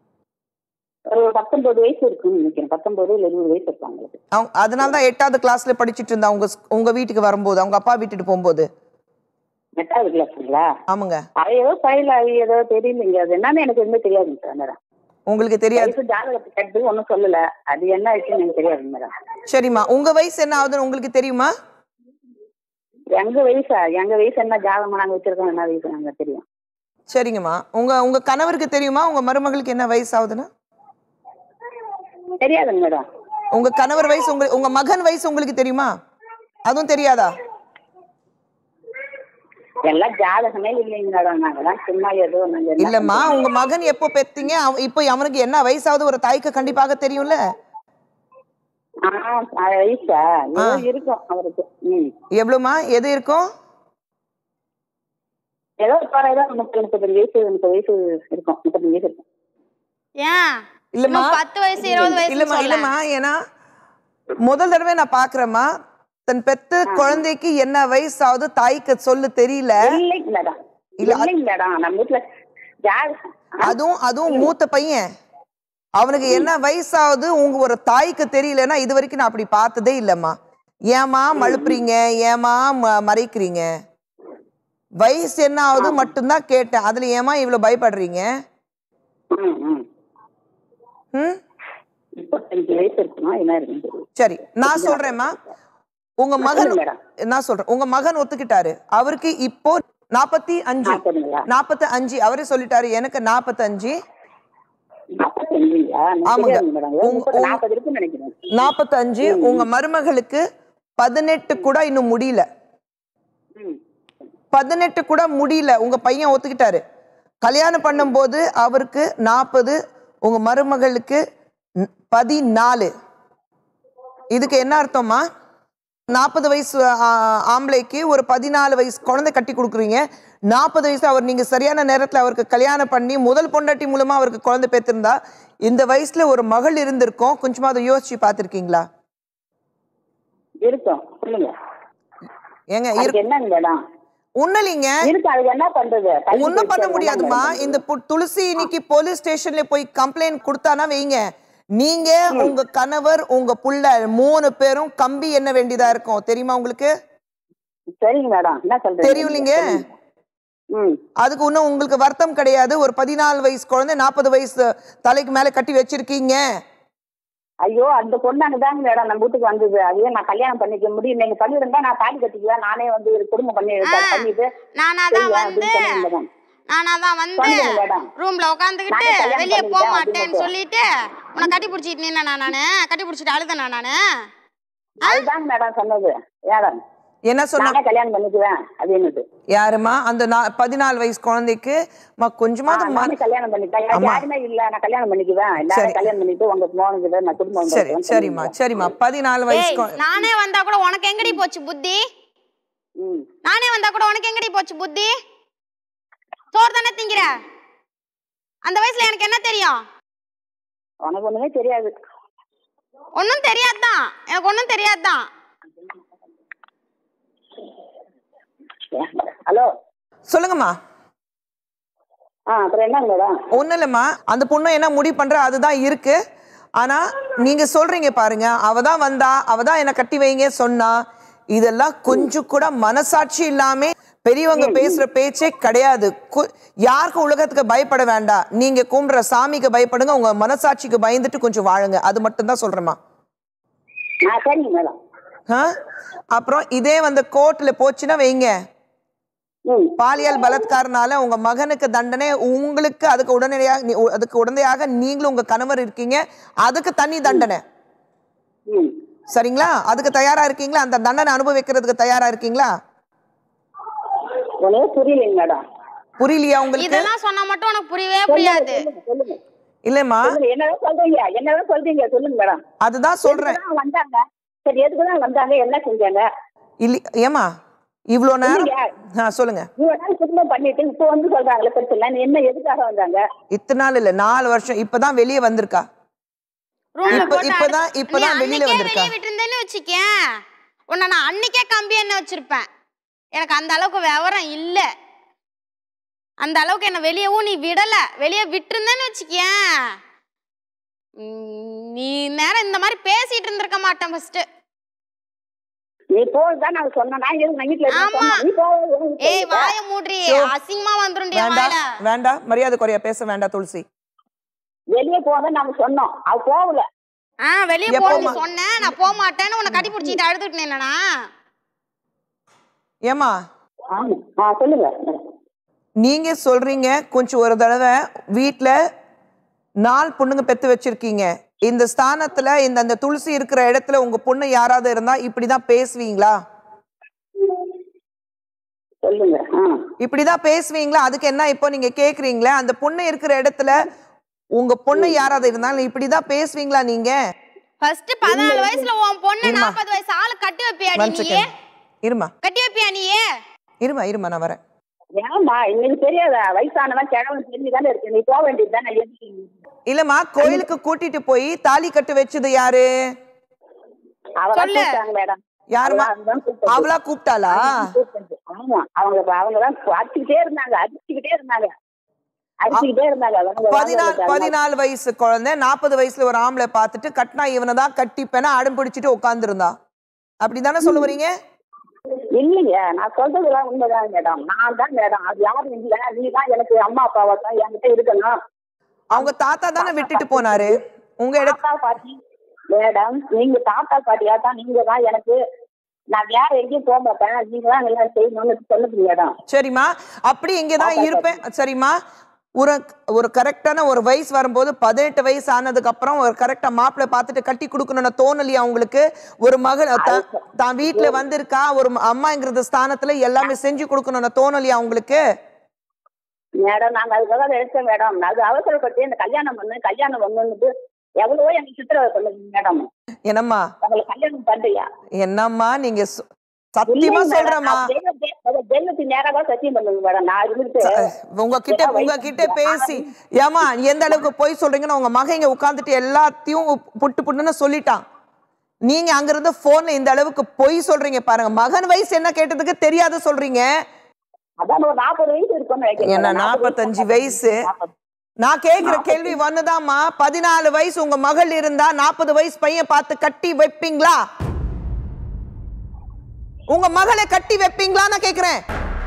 ஒரு பத்தொன்பது வயசு இருக்குன்னு நினைக்கிறேன் பத்தொன்பது இல்லை இருபது வயசு இருக்கும் அவங்களுக்கு அவங்க அதனால தான் எட்டாவது கிளாஸ்ல படிச்சிட்டு இருந்தா உங்க ஸ்- உங்க வீட்டுக்கு வரும்போது அவங்க அப்பா விட்டுட்டு போகும்போது எட்டாவது கிளாஸுங்களா ஆமாங்க அது ஏதோ ஃபைல் அது ஏதோ தெரியலைங்க அது என்னன்னு எனக்கு எதுவுமே தெரியாதுங்க சார் மேடம் உங்களுக்கு தெரியாது வயசு ஜாதகத்தை கேட்டு ஒன்றும் சொல்லல அது என்ன ஆயிடுச்சுன்னு எனக்கு தெரியாது மேடம் சரிம்மா உங்க வயசு என்ன ஆகுதுன்னு உங்களுக்கு தெரியுமா எங்க வயசா எங்க வயசு என்ன ஜாதகம் நாங்க வச்சிருக்கோம் என்ன வயசு நாங்க தெரியும் சரிங்கம்மா உங்க உங்க கணவருக்கு தெரியுமா உங்க மருமகளுக்கு என்ன வயசு ஆகுதுன்னு தெரியாதுங்க மேடம் உங்க கணவர் வயசு உங்க உங்க மகன் வயசு உங்களுக்கு தெரியுமா அதுவும் தெரியாதா எல்லாம் ஜாதகமே இல்லைங்க மேடம் நாங்கெல்லாம் சும்மா ஏதோ நாங்க என்ன இல்லம்மா உங்க மகன் எப்போ பெத்தீங்க அவ- இப்போ அவனுக்கு என்ன வயசாவது ஒரு தாய்க்கு கண்டிப்பாக தெரியும்ல ஆ ஆ, வயசா ஏதோ இருக்கும் அவருக்கு ம் எவ்வளவுமா எது இருக்கும் ஏதோ ஒரு ஏதோ முப்பது முப்பத்தஞ்சு வயசு முப்பது வயசு இருக்கும் முப்பத்தஞ்சு வயசு இருக்கும் ஏன் இல்லம்மா இன்னும் பத்து வயசு இருபது வயசு இல்லம்மா இல்லம்மா ஏன்னா முதல் தடவை நான் பாக்குறேம்மா தன் பெத்த குழந்தைக்கு என்ன வயசாவது தாய்க்கு சொல்லு தெரியல இல்லைங்க மேடம் இல்ல, அது- இல்லைங்க மேடம் நம்ம வீட்டுல ஜாதகம் அதுவும் அதுவும் மூத்த பையன் அவனுக்கு என்ன வயசாவது உங்க ஒரு தாய்க்கு தெரியலன்னா இது வரைக்கும் நான் அப்படி பார்த்ததே இல்லம்மா ஏமா மழுப்புறீங்க ஏமா ம- மறைக்கிறீங்க வயசு என்ன ஆகுது மட்டும்தான் கேட்டேன் அதுல ஏமா இவ்வளவு பயப்படுறீங்க ம் ம் ம் முப்பத்தஞ்சு வயசு இருக்குமா என்ன இருக்குன்னு தெரியும் சரி நான் சொல்றேம்மா உங்க மகன் சொல்லுங்க மேடம். நான் சொல்றேன் உங்க மகன் ஒத்துக்கிட்டாரு அவருக்கு இப்போ நாற்பத்தி அஞ்சு நாற்பதுங்களா நாற்பத்தி அஞ்சு அவரே சொல்லிட்டாரு எனக்கு நாற்பத்தஞ்சு நாற்பத்தஞ்சுங்களா ஆமாங்க. தெரியாதுங்க மேடம் ஏதோ உங்க- முப்பது உங்க- நாற்பது இருக்குன்னு நினைக்கிறேன் நாற்பத்தஞ்சு உங்க மருமகளுக்கு பதினெட்டு கூட இன்னும் முடியல ம் பதினெட்டு கூட முடியல உங்க பையன் ஒத்துக்கிட்டாரு கல்யாணம் பண்ணும்போது அவருக்கு நாற்பது உங்க மருமகளுக்கு ந- பதினாலு இதுக்கு என்ன அர்த்தமா நாற்பது வயசு ஆ, ஆம்பளைக்கு ஒரு பதினாலு வயசு குழந்தை கட்டி கொடுக்குறீங்க நாற்பது வயசு அவர் நீங்க சரியான நேரத்துல அவருக்கு கல்யாணம் பண்ணி முதல் பொண்டாட்டி மூலமா அவருக்கு குழந்தை பெற்றிருந்தா இந்த வயசுல ஒரு மகள் இருந்திருக்கும் கொஞ்சமா அதை யோசிச்சு பார்த்திருக்கீங்களா இருக்கும் சொல்லுங்க ஏங்க அதுக்கு என்னங்க மேடம் உன்னலிங்க இருக்கு அதுக்கு என்ன பண்றது தள்ளி ஒண்ணும் பண்ண போயிடுச்சு, முடியாதுமா என்னங்க இந்த பு- துளசி இன்னைக்கு போலீஸ் ஸ்டேஷன்ல போய் கம்ப்ளைண்ட் கொடுத்தானா வைங்க நீங்க உங்க கணவர் உங்க புள்ள மூணு பேரும் கம்பி என்ன வேண்டியதா இருக்கும் தெரியுமா உங்களுக்கு சரிங்க மேடம் என்ன சொல்றீங்க தெரியும் இல்லைங்க ம் அதுக்கு இன்னும் உங்களுக்கு வருத்தம் கிடையாது ஒரு பதினாலு வயசு குழந்தை நாற்பது வயசு தலைக்கு மேல கட்டி வச்சிருக்கீங்க ஐயோ அந்த பொண்ணு அங்கதாங்க மேடம் நம்ம வீட்டுக்கு வந்தது அதுவே நான் கல்யாணம் பண்ணிக்க முடியும் நீங்க பண்ணிருந்தா நான் தாலி கட்டிக்குவேன் நானே வந்து ஒரு குடும்பம் பண்ணி பண்ணிட்டு நானா தான் சரியா வந்து அப்படின்னு சொன்னீங்க மேடம் நானா தான் வந்து சொல்லுங்க மேடம். ரூம்ல உட்காந்துக்கிட்டு நானே கல்யாணம் வெளியே போக பண்ணிட்டேன் மாட்டேன்னு அப்படின்னு சொல்லிட்டு உன்னை கட்டி பிடிச்சிட்டு நின்னா நானு கட்டி பிடிச்சிட்டு அழுதனா நானு அதுதாங்க மேடம் சொன்னது மேடம் என்ன சொன்னா நானே கல்யாணம் பண்ணிக்குவேன் அப்படின்னுட்டு யாருமா அந்த நா- பதினாலு வயசு குழந்தைக்கு மா கொஞ்சமாவது ஆ, மன- நானே கல்யாணம் பண்ணிட்டேன் எனக்கு அம்மா. யாருமே இல்ல நான் கல்யாணம் பண்ணிக்குவேன் சரி. எல்லாரும் கல்யாணம் பண்ணிட்டு உங்க மோனுக்கு நான் குடும்பம் சரி வந்துருக்கேன்னு சரிம்மா சொன்னீங்க. சரிம்மா பதினாலு வயசு ஏய் குழ- நானே வந்தா கூட உனக்கு எங்கடி போச்சு புத்தி ம் நானே வந்தா கூட உனக்கு எங்கடி போச்சு புத்தி சோறு தானே திங்கிற அந்த வயசுல எனக்கு என்ன தெரியும் உனக்கு ஒண்ணுமே தெரியாது ஒன்றும் தெரியாதுதான் எனக்கு ஒன்றும் தெரியாதுதான் ஹலோ சொல்லுங்கம்மா ஆ அப்புறம் என்னங்க மேடம் ஒன்றும் இல்லைம்மா அந்த பொண்ணு என்ன முடிவு பண்ற அதுதான் இருக்கு ஆனா நீங்க சொல்றீங்க பாருங்க அவ தான் வந்தா அவ தான் என்ன கட்டி வைங்க சொன்னா இதெல்லாம் கொஞ்சம் கூட மனசாட்சி இல்லாம பெரியவங்க பேசுற பேச்சே கிடையாது கு- யாருக்கும் உலகத்துக்கு பயப்பட வேண்டாம் நீங்க கும்பிடுற சாமிக்கு பயப்படுங்க உங்க மனசாட்சிக்கு பயந்துட்டு கொஞ்சம் வாழுங்க அது மட்டும் தான் சொல்றேம்மா ஆ சரிங்க மேடம் ஆ? அப்புறம் இதே வந்து கோர்ட்ல போச்சுன்னா வைங்க ம் பாலியல் பலாத்காரனால உங்க மகனுக்கு தண்டனை உங்களுக்கு அதுக்கு உடனடியாக நீ- அதுக்கு உடனடியாக நீங்களும் உங்க கணவர் இருக்கீங்க அதுக்கு தனி தண்டனை ம் சரிங்களா அதுக்கு தயாரா இருக்கீங்களா அந்த தண்டனை அனுபவிக்கிறதுக்கு தயாரா இருக்கீங்களா ஒரே புரியலைங்க மேடம் புரியலையா உங்களுக்கு இதெல்லாம் சொன்னா மட்டும் உனக்கு புரியவே புரியாது சொல்லுங்க சொல்லுங்க இல்லைம்மா சொல்லுங்க என்னதான் சொல்றீங்க என்னதான் சொல்றீங்க சொல்லுங்க மேடம் அதுதான் சொல்றேன் எதுக்குதான் வந்தாங்க சரி எதுக்கு தான் வந்தாங்க என்ன செஞ்சாங்க இல்ல ஏமா இவ்வளோ நேரம் இல்லையா? ஆ சொல்லுங்க இவ்வளவு நாள் குடும்பம் பண்ணிட்டு இப்போ வந்து சொல்றாங்களே பிரச்சனை நீ என்ன எதுக்காக வந்தாங்க இத்தனை நாள் இல்ல நாலு வருஷம் இப்பதான் வெளியே வந்திருக்கா ரூம்ல இப்ப- போட்டு இப்பதான்- அடி- இப்பதான் நீ வெளியில அன்னைக்கே வந்திருக்கா. வெளியே விட்டுருந்தேன்னு வச்சுக்கேன் உன்னை நான் அன்னைக்கே கம்பி என்ன வச்சிருப்பேன் எனக்கு அந்த அளவுக்கு விவரம் இல்ல அந்த அளவுக்கு என்ன வெளியவும் நீ விடல வெளியே விட்டுருந்தேன்னு வச்சுக்கேன் உம், நீ நேரம் இந்த மாதிரி பேசிட்டு இருந்திருக்க மாட்டேன் ஃபர்ஸ்ட் நீ போதான் நான் சொன்னேன் நான் எதுக்கு நான் வீட்டுல இருக்கேன்னு ஆமா. சொன்னேன். நீ போக ஏய் வாய மூடுறி அசிங்கமா வந்துருண்டி வாயில வேண்டாம் வேண்டாம் மரியாதை குறையா பேச வேண்டாம் துளசி வெளியே போக நாங்க சொன்னோம் அவ போகல ஆ வெளிய எப்போ போன்னு மா- சொன்னேன் நான் போக மாட்டேன்னு உன்னை கட்டி பிடிச்சிட்டு அழுதுட்டு நின்னா ஏமா ஆமா ஆ சொல்லுங்க நீங்க சொல்றீங்க கொஞ்சம் ஒரு தடவை வீட்ல நாலு பொண்ணுங்க பெத்து வச்சிருக்கீங்க இந்த ஸ்தானத்துல இந்த அந்த துளசி இருக்கிற இடத்துல உங்க பொண்ணு யாராவது இருந்தா இப்படிதான் பேசுவீங்களா சொல்லுங்க ஆ இப்படிதான் பேசுவீங்களா அதுக்கு என்ன இப்போ நீங்க கேக்குறீங்களே அந்த பொண்ணு இருக்கிற இடத்துல உங்க பொண்ணு யாராவது இருந்தாலும் இப்படிதான் பேசுவீங்களா நீங்க ஃபர்ஸ்ட் பதினாலு வயசுல உன் பொண்ணு இருமா. நாற்பது வயசு ஆளு கட்டி வைப்பியாடி One நீயே second. இருமா கட்டி வைப்பியா நீயே இருமா இருமா நான் வரேன் ஏம்மா இன்னைக்கு தெரியாதா வயசானவன் கிழவன் தெரிஞ்சுதானே இருக்கு நீ போக வேண்டியது தானே இல்லம்மா கோயிலுக்கு கூட்டிட்டு போய் தாலி கட்டு வச்சது யாரு அவதான் சொல்லு. கூப்பிட்டாங்க மேடம் யாருமா அவதான் கூப்பிட்டது. அவளா கூப்பிட்டாளா கூப்பிட்டது. ஆமா அவங்க அவங்க தான் அடிச்சுக்கிட்டே இருந்தாங்க அடிச்சுக்கிட்டே இருந்தாங்க அடிச்சுக்கிட்டே இருந்தாங்க அவங்க வாங்க பதினாலு வந்தாங்க. பதினாலு வயசு குழந்தை நாற்பது வயசுல ஒரு ஆம்பளை பார்த்துட்டு கட்டினா இவனை தான் கட்டிப்பேனா அடம் பிடிச்சிட்டு உட்காந்துருந்தா அப்படிதானே சொல்ல வரீங்க இல்லைங்க நான் சொல்றதெல்லாம் உண்மைதான் மேடம் நான் தான் மேடம் அது யாரும் இல்ல நீ தான் எனக்கு அம்மா அப்பாவா தான் என்கிட்ட இருக்கணும் அவங்க தாத்தா தானே விட்டுட்டு போனாரு உங்க இட தாத்தா பாட்டி மேடம் நீங்க தாத்தா பாட்டியா தான் நீங்க தான் எனக்கு நான் வேற எங்கேயும் போக மாட்டேன் நீங்க தான் எல்லாம் செய்யணும்னு சொல்லுங்க மேடம் சரிம்மா அப்படி இங்கதான் இருப்பேன் சரிம்மா ஒரு ஒரு கரெக்டான ஒரு வயசு வரும்போது பதினெட்டு வயசு ஆனதுக்கு அப்புறம் ஒரு கரெக்டா மாப்பிள்ளை பார்த்துட்டு கட்டி கொடுக்கணும்னு தோணலையா உங்களுக்கு ஒரு மகள் த- தான் வீட்டுல வந்திருக்கா ஒரு அம்மாங்கிறது ஸ்தானத்துல எல்லாமே செஞ்சு கொடுக்கணும்னு தோணலையா உங்களுக்கு மேடம் நாங்க அதுக்காக எடுத்தோம் மேடம் அது அவசரப்பட்டு இந்த கல்யாணம் பண்ணு கல்யாணம் பண்ணுன்னு எவ்வளவோ எனக்கு சித்திரவதை பண்ணுங்க மேடம் என்னம்மா உங்களுக்கு கல்யாணம் பண்றியா என்னம்மா நீங்க சொ- சத்தியமா சொல்றேம்மா தெய்வத்து நேராக சத்தியம் பண்ணுங்க மேடம் நான் இருந்துட்டு உங்ககிட்ட உங்ககிட்ட பேசி ஏமா எந்த அளவுக்கு போய் சொல்றீங்கன்னு உங்க மகன் இங்க உட்காந்துட்டு எல்லாத்தையும் புட்டு புட்டுன்னு சொல்லிட்டான் நீங்க அங்கிருந்து போன்ல இந்த அளவுக்கு பொய் சொல்றீங்க பாருங்க மகன் வயசு என்ன கேட்டதுக்கு தெரியாத சொல்றீங்க அதான் ஒரு நாற்பது வயசு இருக்கும்னு நினைக்கிறேன் என்ன மேடம். நாற்பத்தஞ்சு வயசு நான் கேக்குற கேள்வி வந்துதாம்மா பதினாலு வயசு உங்க மகள் இருந்தா நாற்பது வயசு பையன் பார்த்து கட்டி வைப்பீங்களா உங்க மகளை கட்டி வைப்பீங்களா நான் கேக்குறேன்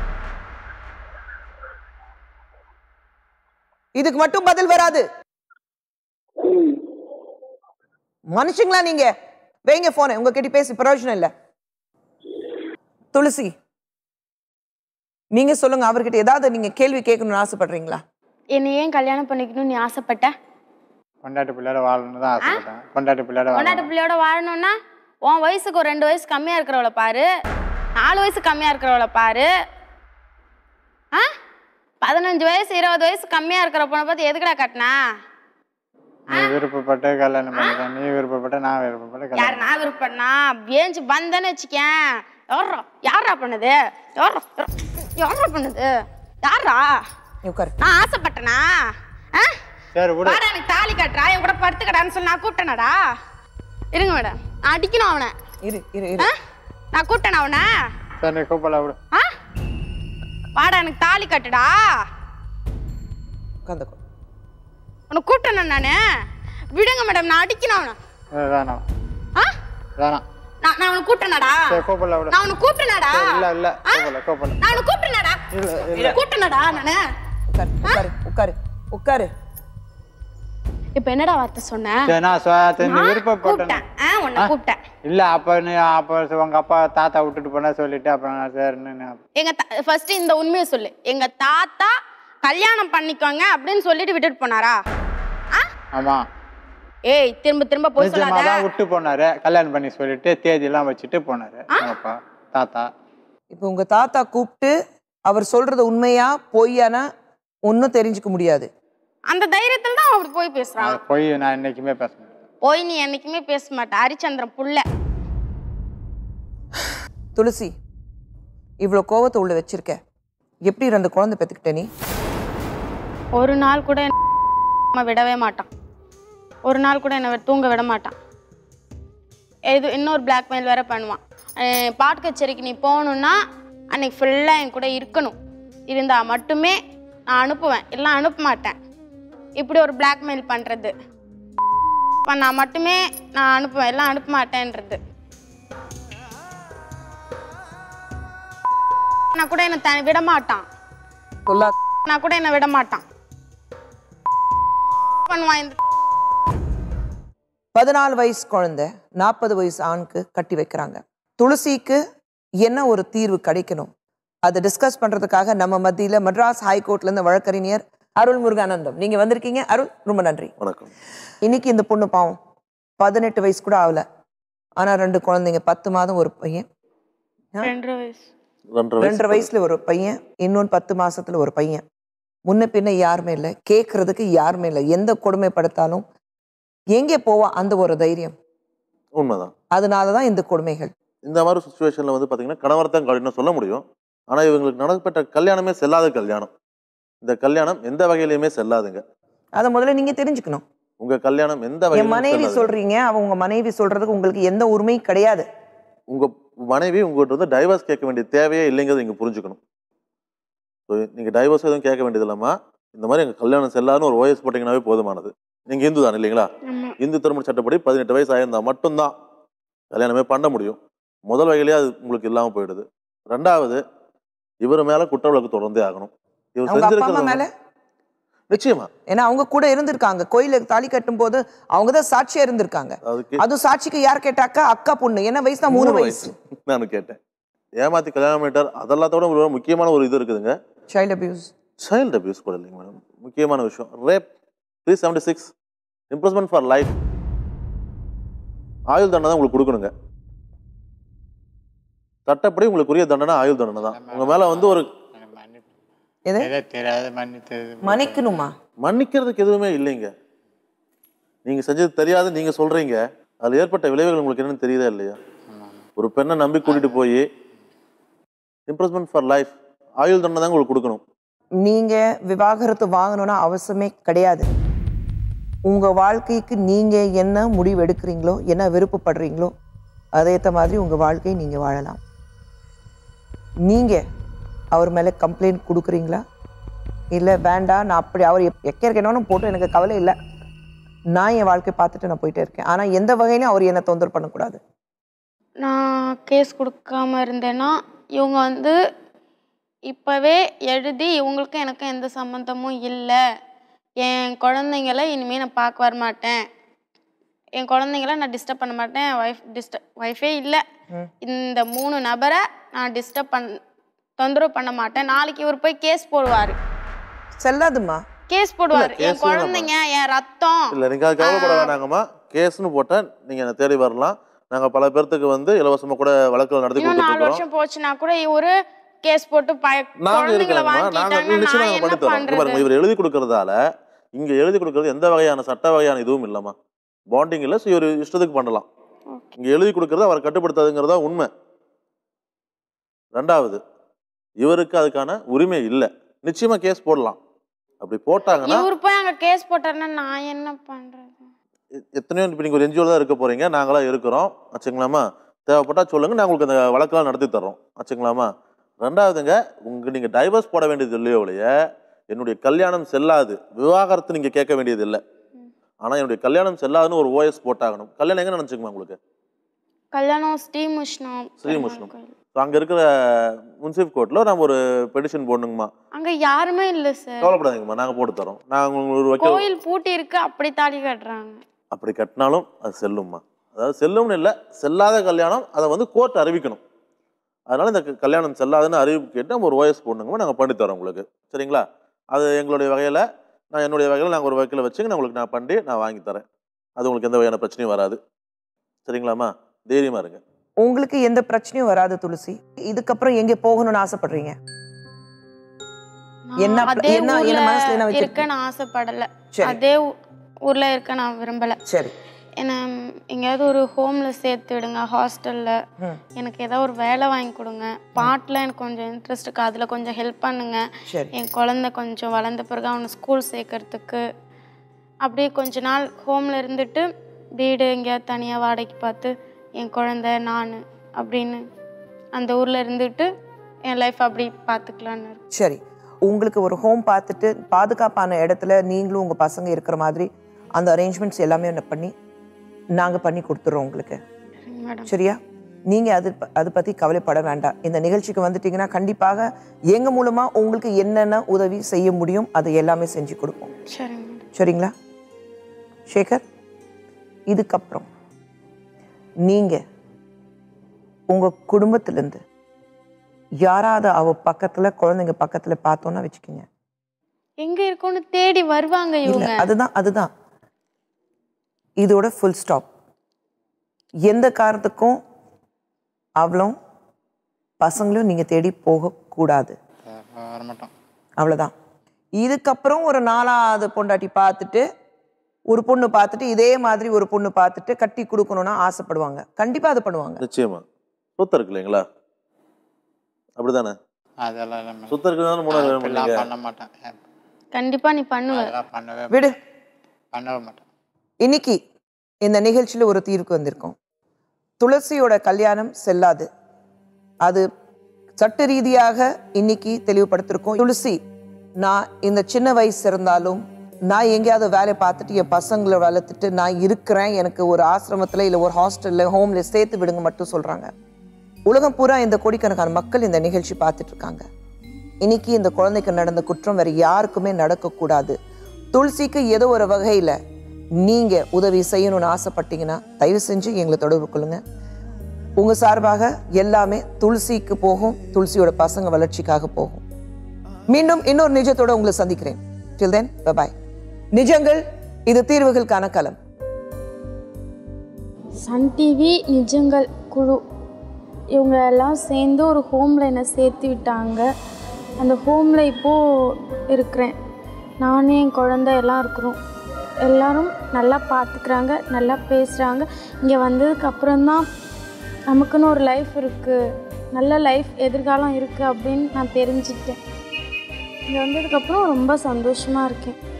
இதுக்கு மட்டும் பதில் வராது ம். மனுஷங்களா நீங்க வைங்க போன உங்ககிட்ட பேசி பிரயோஜனம் இல்ல துளசி நீங்க சொல்லுங்க அவர்கிட்ட ஏதாவது நீங்க கேள்வி கேட்கணும்னு ஆசைப்படுறீங்களா என்னை ஏன் கல்யாணம் பண்ணிக்கணும்னு நீ ஆசைப்பட்ட பொண்டாட்டி பிள்ளையோட வாழணும்னு தான் ஆசைப்பட்டேன் பொண்டாட்டி பிள்ளையோட பொண்டாட்டி வாழணும் பிள்ளையோட வாழணும்னா உன் வயசுக்கு ஒரு ரெண்டு வயசு கம்மியா இருக்கிறவளை பாரு நாலு வயசு கம்மியா இருக்கிறவளை பாரு ஆ பதினஞ்சு வயசு இருபது வயசு கம்மியா இருக்கிற பொண்ணை பார்த்து எதுக்குடா கட்டினா நீ விருப்பப்பட்டு கல்யாணம் பண்ணிட்டேன் நீ விருப்பப்பட்ட நான் விருப்பப்பட்டு யார் கல்யாணம் நான் விருப்பம்னா ஏஞ்சி வந்தேன்னு வச்சுக்கேன் யாரா யாரா பண்ணுது யாரா யாரா பண்ணுது யாரா நீ உட்காரு நான் ஆசைப்பட்டனா ஆ சரி விடு வாடா எனக்கு தாலி கட்டுறா என் கூட படுத்துக்கடான்னு சொல்லி நான் கூப்பிட்டேனடா இருங்க மேடம் நான் அடிக்கணும் அவனை இரு இரு ஆ? இரு நான் கூப்பிட்டேன் அவனை சரி நீ கூப்பிடல விடு ஆ வாடா எனக்கு தாலி கட்டுடா உட்காந்துக்கோ உன்னை கூப்பிட்டேன் நானு விடுங்க மேடம் நான் அடிக்கணும் அவனை ஏய், வேணாம் ஆ வேணாம் நான் நான் அவனை கூப்பிட்டேனடா சரி கூப்பிடல விடு நான் அவனை கூப்பிட்டேனடா சரி, இல்ல இல்ல ஆ? கூப்பிடல கூப்பிடல நான் அவனை கூப்பிட்டேனடா இல்ல இல்ல கூப்பிட்டேனடா நானு உட்காரு உட்காரு உட்காரு உட்காரு இப்போ என்னடா வார்த்தை சொன்னேன் சரி நான் சொ- நீ நான் விருப்பப்பட்டேன் கூப்பிட்டேன் ஆ உன்னை கூப்பிட்டேன் இல்ல அப்ப நீ அப்ப உங்க அப்பா தாத்தா விட்டுட்டு போனா சொல்லிட்டு அப்புறம் நான் சரின்னு நான் எங்க ஃபர்ஸ்ட் இந்த உண்மையை சொல்லு எங்க தாத்தா கல்யாணம் பண்ணிக்கோங்க அப்படின்னு சொல்லிட்டு விட்டுட்டு போனாரா ஆ ஆமா ஏய் திரும்ப திரும்ப போய் நிஜமா சொல்லாத தான் விட்டு போனாரு கல்யாணம் பண்ணி சொல்லிட்டு தேதி எல்லாம் வச்சுட்டு போனாரு உங்க அப்பா தாத்தா இப்போ உங்க தாத்தா கூப்பிட்டு அவர் சொல்றது உண்மையா பொய்யானா ஒன்றும் தெரிஞ்சுக்க முடியாது அந்த தைரியத்துல தான் அவர் போய் பேசுறான் அது போய் நான் என்னைக்குமே பேச மாட்டேன் போய் நீ என்னைக்குமே பேச மாட்ட ஹரிச்சந்திரன் புள்ள துளசி இவ்வளோ கோவத்தை உள்ள வச்சிருக்க எப்படி ரெண்டு குழந்தை பெற்றுக்கிட்ட நீ ஒரு நாள் கூட என்னை அம்மா விடவே மாட்டான் ஒரு நாள் கூட என்னை தூங்க விட மாட்டான் இது இன்னொரு பிளாக்மெயில் வேற பண்ணுவான் அஹ் பாட்டு கச்சேரிக்கு நீ போகணுன்னா அன்னைக்கு ஃபுல்லாக என் கூட இருக்கணும் இருந்தா மட்டுமே நான் அனுப்புவேன் இல்லை அனுப்ப மாட்டேன் இப்படி ஒரு பிளாக்மெயில் பண்ணுறது பண்ணா மட்டுமே நான் அனுப்புவேன் எல்லாம் அனுப்ப மாட்டேன்றது நான் கூட என்னை த விட மாட்டான் சொல்லா நான் கூட என்னை விட மாட்டான் பண்ணுவான் இந்த பதினாலு வயசு குழந்தை நாற்பது வயசு ஆணுக்கு கட்டி வைக்கிறாங்க துளசிக்கு என்ன ஒரு தீர்வு கிடைக்கணும் அதை டிஸ்கஸ் பண்றதுக்காக நம்ம மத்தியில மெட்ராஸ் ஹைகோர்ட்ல இருந்து வழக்கறிஞர் அருள் முருகானந்தம் நீங்க வந்திருக்கீங்க அருள் ரொம்ப நன்றி வணக்கம் இன்னைக்கு இந்த பொண்ணு பாவம் பதினெட்டு வயசு கூட ஆகல ஆனா ரெண்டு குழந்தைங்க பத்து மாதம் ஒரு பையன் ரெண்டரை வயசு ரெண்டரை ரெண்டரை வயசுல ஒரு பையன் இன்னொன்று பத்து மாசத்துல ஒரு பையன் முன்ன பின்ன யாருமே இல்லை கேட்கறதுக்கு யாருமே இல்லை எந்த கொடுமைப்படுத்தாலும் எங்கே போவா அந்த ஒரு தைரியம் உண்மைதான் அதனால தான் இந்த கொடுமைகள் இந்த மாதிரி சுச்சுவேஷனில் வந்து பார்த்தீங்கன்னா கணவர் தான் கடினம் சொல்ல முடியும் ஆனால் இவங்களுக்கு நடக்கப்பட்ட கல்யாணமே செல்லாத கல்யாணம் இந்த கல்யாணம் எந்த வகையிலையுமே செல்லாதுங்க அதை முதல்ல நீங்க தெரிஞ்சுக்கணும் உங்க கல்யாணம் எந்த என் வகையிலும் மனைவி செல்லாதுங்க. சொல்றீங்க அவ உங்க மனைவி சொல்றதுக்கு உங்களுக்கு எந்த உரிமையும் கிடையாது உங்க மனைவி உங்கள்கிட்ட வந்து டைவர்ஸ் கேட்க வேண்டிய தேவையே இல்லைங்கிறத நீங்க புரிஞ்சுக்கணும் ஸோ நீங்க டைவர்ஸ் எதுவும் கேட்க வேண்டியது இல்லாம இந்த மாதிரி எங்க கல்யாணம் செல்லாதுன்னு ஒரு ஓஎஸ் போட்டிங்கனாவே போதுமானது நீங்க இந்து தான் இல்லைங்களா ஆமா இந்து திருமண சட்டப்படி பதினெட்டு வயசு ஆயிருந்தா மட்டும்தான் கல்யாணமே பண்ண முடியும் முதல் வகையிலேயே அது உங்களுக்கு இல்லாம போயிடுது ரெண்டாவது இவர் மேல குற்ற வழக்கு தொடர்ந்தே ஆகணும் இவர் அவங்க அப்பா அம்மா செஞ்சிருக்கிறது மேல நிச்சயமா ஏன்னா அவங்க கூட இருந்திருக்காங்க கோயிலுக்கு தாலி கட்டும் போது அவங்க தான் சாட்சியா இருந்திருக்காங்க அதுக்கு அது சாட்சிக்கு யார் கேட்டாக்கா அக்கா பொண்ணு என்ன வயசு தான் மூணு வயசு நான் கேட்டேன் ஏமாத்தி கல்யாணம் பண்ணிட்டார் அதெல்லாத்தோட ஒரு முக்கியமான ஒரு இது இருக்குதுங்க சைல்ட் அபியூஸ் சைல்டு அபியூஸ் கூட இல்லைங்க மேடம் முக்கியமான விஷயம் rape three seventy six imprisonment for life ஆயுள் தண்டனை தான் உங்களுக்கு கொடுக்கணுங்க சட்டப்படி உங்களுக்கு உரிய தண்டனை ஆயுள் தண்டனை தான் உங்க மேல வந்து ஒரு எனக்கு மன்னிப்பு எது ஏதோ தெரியாது மன்னித்தது மன்னிக்கணுமா மன்னிக்கிறதுக்கு எதுவுமே இல்லைங்க நீங்க செஞ்சது தெரியாது நீங்க சொல்றீங்க அதுல ஏற்பட்ட விளைவுகள் உங்களுக்கு என்னன்னு தெரியுதா இல்லையா ஒரு பெண்ணை நம்பி கூட்டிட்டு போய் இம்ப்ரெஸ்மெண்ட் ஃபார் லைஃப் ஆயுள் தண்டனை தான் உங்களுக்கு கொடுக்கணும் நீங்க விவாகரத்து வாங்கணும்னா அவசியமே கிடையாது உங்க வாழ்க்கைக்கு நீங்க என்ன முடிவு எடுக்கிறீங்களோ என்ன விருப்பப்படுறீங்களோ அதேத்த மாதிரி உங்க வாழ்க்கையை நீங்க வாழலாம் நீங்க அவர் மேல கம்ப்ளைண்ட் கொடுக்குறீங்களா இல்லை வேண்டாம் நான் அப்படி அவர் எப்- எக்க இருக்கணும் போட்டு எனக்கு கவலை இல்லை நான் என் வாழ்க்கை பார்த்துட்டு நான் போயிட்டே இருக்கேன் ஆனால் எந்த வகையிலும் அவர் என்னை தொந்தரவு பண்ணக்கூடாது நான் கேஸ் கொடுக்காம இருந்தேன்னா இவங்க வந்து இப்போவே எழுதி இவங்களுக்கும் எனக்கும் எந்த சம்மந்தமும் இல்லை என் குழந்தைங்கள இனிமேல் நான் பார்க்க வர மாட்டேன் என் குழந்தைங்கள நான் டிஸ்டர்ப் பண்ண மாட்டேன் ஒய்ஃப் டிஸ்டர்ப் ஒய்ஃபே இல்லை இந்த மூணு நபரை நான் டிஸ்டர்ப் பண் தொந்தரவு பண்ண மாட்டேன் நாளைக்கு இவர் போய் கேஸ் போடுவார் செல்லாதுமா கேஸ் போடுவார் case என் வேணாமா? குழந்தைங்க என் ரத்தம் இல்ல நீங்க அது கவலைப்பட வேணாங்கம்மா கேஸ்னு போட்டா நீங்க என்னை தேடி வரலாம் நாங்க பல பேர்த்துக்கு வந்து இலவசமா கூட வழக்குகள் நடத்தி இன்னும் நாலு கொடுத்துருக்கோம் வருஷம் போச்சுன்னா கூட இவரு கேஸ் போட்டு பய நாங்க குழந்தைங்களை இருக்கிறோம்மா நாங்க வாங்கிட்டாங்கன்னா நிச்சயம் நான் நாங்க என்ன பண்ணி தரோம் இங்க பாருங்க பண்றது இவர் எழுதி கொடுக்கறதால இங்க எழுதி கொடுக்கறது எந்த வகையான சட்ட வகையான இதுவும் இல்லம்மா பாண்டிங் இல்ல ஸோ இவர் இஷ்டத்துக்கு பண்ணலாம் இங்க எழுதி கொடுக்கறது அவரை கட்டுப்படுத்தாதுங்கிறதா உண்மை ரெண்டாவது இவருக்கு அதுக்கான உரிமை இல்லை நிச்சயமா கேஸ் போடலாம் அப்படி போட்டாங்கன்னா இவர் போய் அங்க கேஸ் போட்டாருன்னா நான் என்ன பண்றது எ- எத்தனையோ இப்போ நீங்கள் ஒரு என்ஜிஓ தான் இருக்க போறீங்க நாங்களாம் இருக்கிறோம் வச்சுக்கலாமா தேவைப்பட்டா சொல்லுங்க நான் உங்களுக்கு அந்த வழக்கெல்லாம் நடத்தி தர்றோம் வச்சுக்கலாமா ரெண்டாவதுங்க உங்க நீங்க டைவர்ஸ் போட வேண்டியது இல்லையோ ஒழிய என்னுடைய கல்யாணம் செல்லாது விவாகரத்து நீங்க கேட்க வேண்டியது இல்லை ஆனா என்னுடைய கல்யாணம் செல்லாதுன்னு ஒரு ஓஎஸ் போட்டாகணும் கல்யாணம் எங்க நினைச்சுக்குமா உங்களுக்கு கல்யாணம் ஸ்ரீமுஷ்ணம் ஸ்ரீமுஷ்ணம். பெருமாள் கோயில். ஸோ அங்க இருக்கிற முன்சிப் கோர்ட்ல நம்ம ஒரு பெடிஷன் போடணுங்கம்மா அங்க யாருமே இல்ல சார் கவலைப்படாதீங்கம்மா நாங்க போட்டு தரோம் நாங்க உங்களுக்கு ஒரு வைக்க கோயில் பூட்டி இருக்கு அப்படி தாலி கட்டுறாங்க அப்படி கட்டினாலும் அது செல்லும்மா அதாவது செல்லும்னு இல்லை செல்லாத கல்யாணம் அதை வந்து கோர்ட் அறிவிக்கணும் அதனால இந்த க- கல்யாணம் செல்லாதுன்னு அறிவிப்பு கேட்டு நம்ம ஒரு ஓஎஸ் போடணுங்கம்மா நாங்கள் பண்ணித்தரோம் உங்களுக்கு சரிங்களா அது எங்களுடைய வகையில் நான் என்னுடைய வகையில் நாங்கள் ஒரு வகையில் வச்சுங்க நான் உங்களுக்கு நான் பண்ணி நான் வாங்கி தரேன் அது உங்களுக்கு எந்த வகையான பிரச்சனையும் வராது சரிங்களாம்மா தைரியமாக இருங்க உங்களுக்கு எந்த பிரச்சனையும் வராது துளசி இதுக்கப்புறம் எங்க போகணும்னு ஆசைப்படுறீங்க நான் என்ன அதே என்ன- என்ன ஊர்ல மனசுல என்ன வச்சிருக்கீங்க? இருக்க நான் ஆசைப்படல சரி. அதே ஊ- ஊர்ல இருக்க நான் விரும்பல சரி என்ன எங்கேயாவது ஒரு ஹோம்ல சேர்த்து விடுங்க ஹாஸ்டல்ல ம். எனக்கு ஏதாவது ஒரு வேலை வாங்கி கொடுங்க பாட்டில் எனக்கு கொஞ்சம் இன்ட்ரெஸ்ட் இருக்கு அதில் கொஞ்சம் ஹெல்ப் பண்ணுங்க சரி என் குழந்தை கொஞ்சம் வளர்ந்த பிறகு அவனை ஸ்கூல் சேர்க்கறதுக்கு அப்படியே கொஞ்ச நாள் ஹோமில் இருந்துட்டு வீடு எங்கேயாவது தனியாக வாடகைக்கு பார்த்து என் குழந்தை நான் அப்படின்னு அந்த ஊரில் இருந்துட்டு என் லைஃப் அப்படி பார்த்துக்கலான்னு இருக்கு சரி உங்களுக்கு ஒரு ஹோம் பார்த்துட்டு பாதுகாப்பான இடத்துல நீங்களும் உங்க பசங்க இருக்கிற மாதிரி அந்த அரேஞ்ச்மெண்ட்ஸ் எல்லாமே ஒன்று பண்ணி நாங்க பண்ணி கொடுத்துறோம் உங்களுக்கு சரிங்க மேடம் சரியா நீங்க அது ப- அதை பத்தி கவலைப்பட வேண்டாம் இந்த நிகழ்ச்சிக்கு வந்துட்டீங்கன்னா கண்டிப்பாக எங்க மூலமா உங்களுக்கு என்னென்ன உதவி செய்ய முடியும் அதை எல்லாமே செஞ்சு கொடுப்போம் சரிங்க மேடம் சரிங்களா சேகர் இதுக்கப்புறம் நீங்க உங்க குடும்பத்திலேருந்து யாராவது அவ பக்கத்துல குழந்தைங்க பக்கத்துல பார்த்தோன்னா வச்சுக்கோங்க எங்க இருக்கோன்னு தேடி வருவாங்க இல்ல இவங்க அதுதான் அதுதான் இதோட ஃபுல் ஸ்டாப் எந்த காரணத்துக்கும் அவளும் பசங்களும் நீங்க தேடி போகக்கூடாது வரமாட்டோம் அவ்வளவுதான் இதுக்கப்புறம் ஒரு நாலாவது பொண்டாட்டி பார்த்துட்டு ஒரு பொண்ணு பார்த்துட்டு இதே மாதிரி ஒரு பொண்ணு பார்த்துட்டு கட்டி கொடுக்கணும்னா ஆசைப்படுவாங்க கண்டிப்பா அது பண்ணுவாங்க நிச்சயமா சொத்து இருக்கு இல்லைங்களா அப்படிதானே அதெல்லாம் இல்ல சொத்து இருக்குதானே மூணாவது வேணும் அப்படிலாம் இல்லைங்க பண்ண மாட்டேன் கண்டிப்பா நீ பண்ணுவ அதெல்லாம் பண்ணவே விடு பண்ணவே மாட்டேன் இன்னைக்கு இந்த நிகழ்ச்சியில ஒரு தீர்வுக்கு வந்திருக்கோம் துளசியோட கல்யாணம் செல்லாது அது சட்ட ரீதியாக இன்னைக்கு தெளிவுபடுத்திருக்கோம் துளசி நான் இந்த சின்ன வயசு இருந்தாலும் நான் எங்கேயாவது வேலை பார்த்துட்டு என் பசங்களை வளர்த்துட்டு நான் இருக்கிறேன் எனக்கு ஒரு ஆசிரமத்தில் இல்லை ஒரு ஹாஸ்டலில் ஹோம்ல சேர்த்து விடுங்க மட்டும் சொல்றாங்க உலகம் பூரா இந்த கோடிக்கணக்கான மக்கள் இந்த நிகழ்ச்சி பார்த்துட்டு இருக்காங்க இன்னைக்கு இந்த குழந்தைக்கு நடந்த குற்றம் வேற யாருக்குமே நடக்கக்கூடாது துளசிக்கு ஏதோ ஒரு வகையில நீங்க உதவி செய்யணும்னு ஆசைப்பட்டீங்கன்னா தயவு செஞ்சு எங்களை தொடர்பு கொள்ளுங்க உங்க சார்பாக எல்லாமே துளசிக்கு போகும் துளசியோட பசங்க வளர்ச்சிக்காக போகும் மீண்டும் இன்னொரு நிஜத்தோட உங்களை சந்திக்கிறேன் டில் தென் பாய் நிஜங்கள் இது தீர்வுகளுக்கான களம் சன் டிவி நிஜங்கள் குழு இவங்க எல்லாம் சேர்ந்து ஒரு ஹோமில் என்னை சேர்த்து விட்டாங்க அந்த ஹோமில் இப்போது இருக்கிறேன் நானே என் குழந்தை எல்லாம் இருக்கிறோம் எல்லாரும் நல்லா பார்த்துக்கிறாங்க நல்லா பேசுகிறாங்க இங்கே வந்ததுக்கு அப்புறம்தான் நமக்குன்னு ஒரு லைஃப் இருக்குது நல்ல லைஃப் எதிர்காலம் இருக்குது அப்படின்னு நான் தெரிஞ்சுக்கிட்டேன் இங்கே வந்ததுக்கப்புறம் ரொம்ப சந்தோஷமாக இருக்கேன்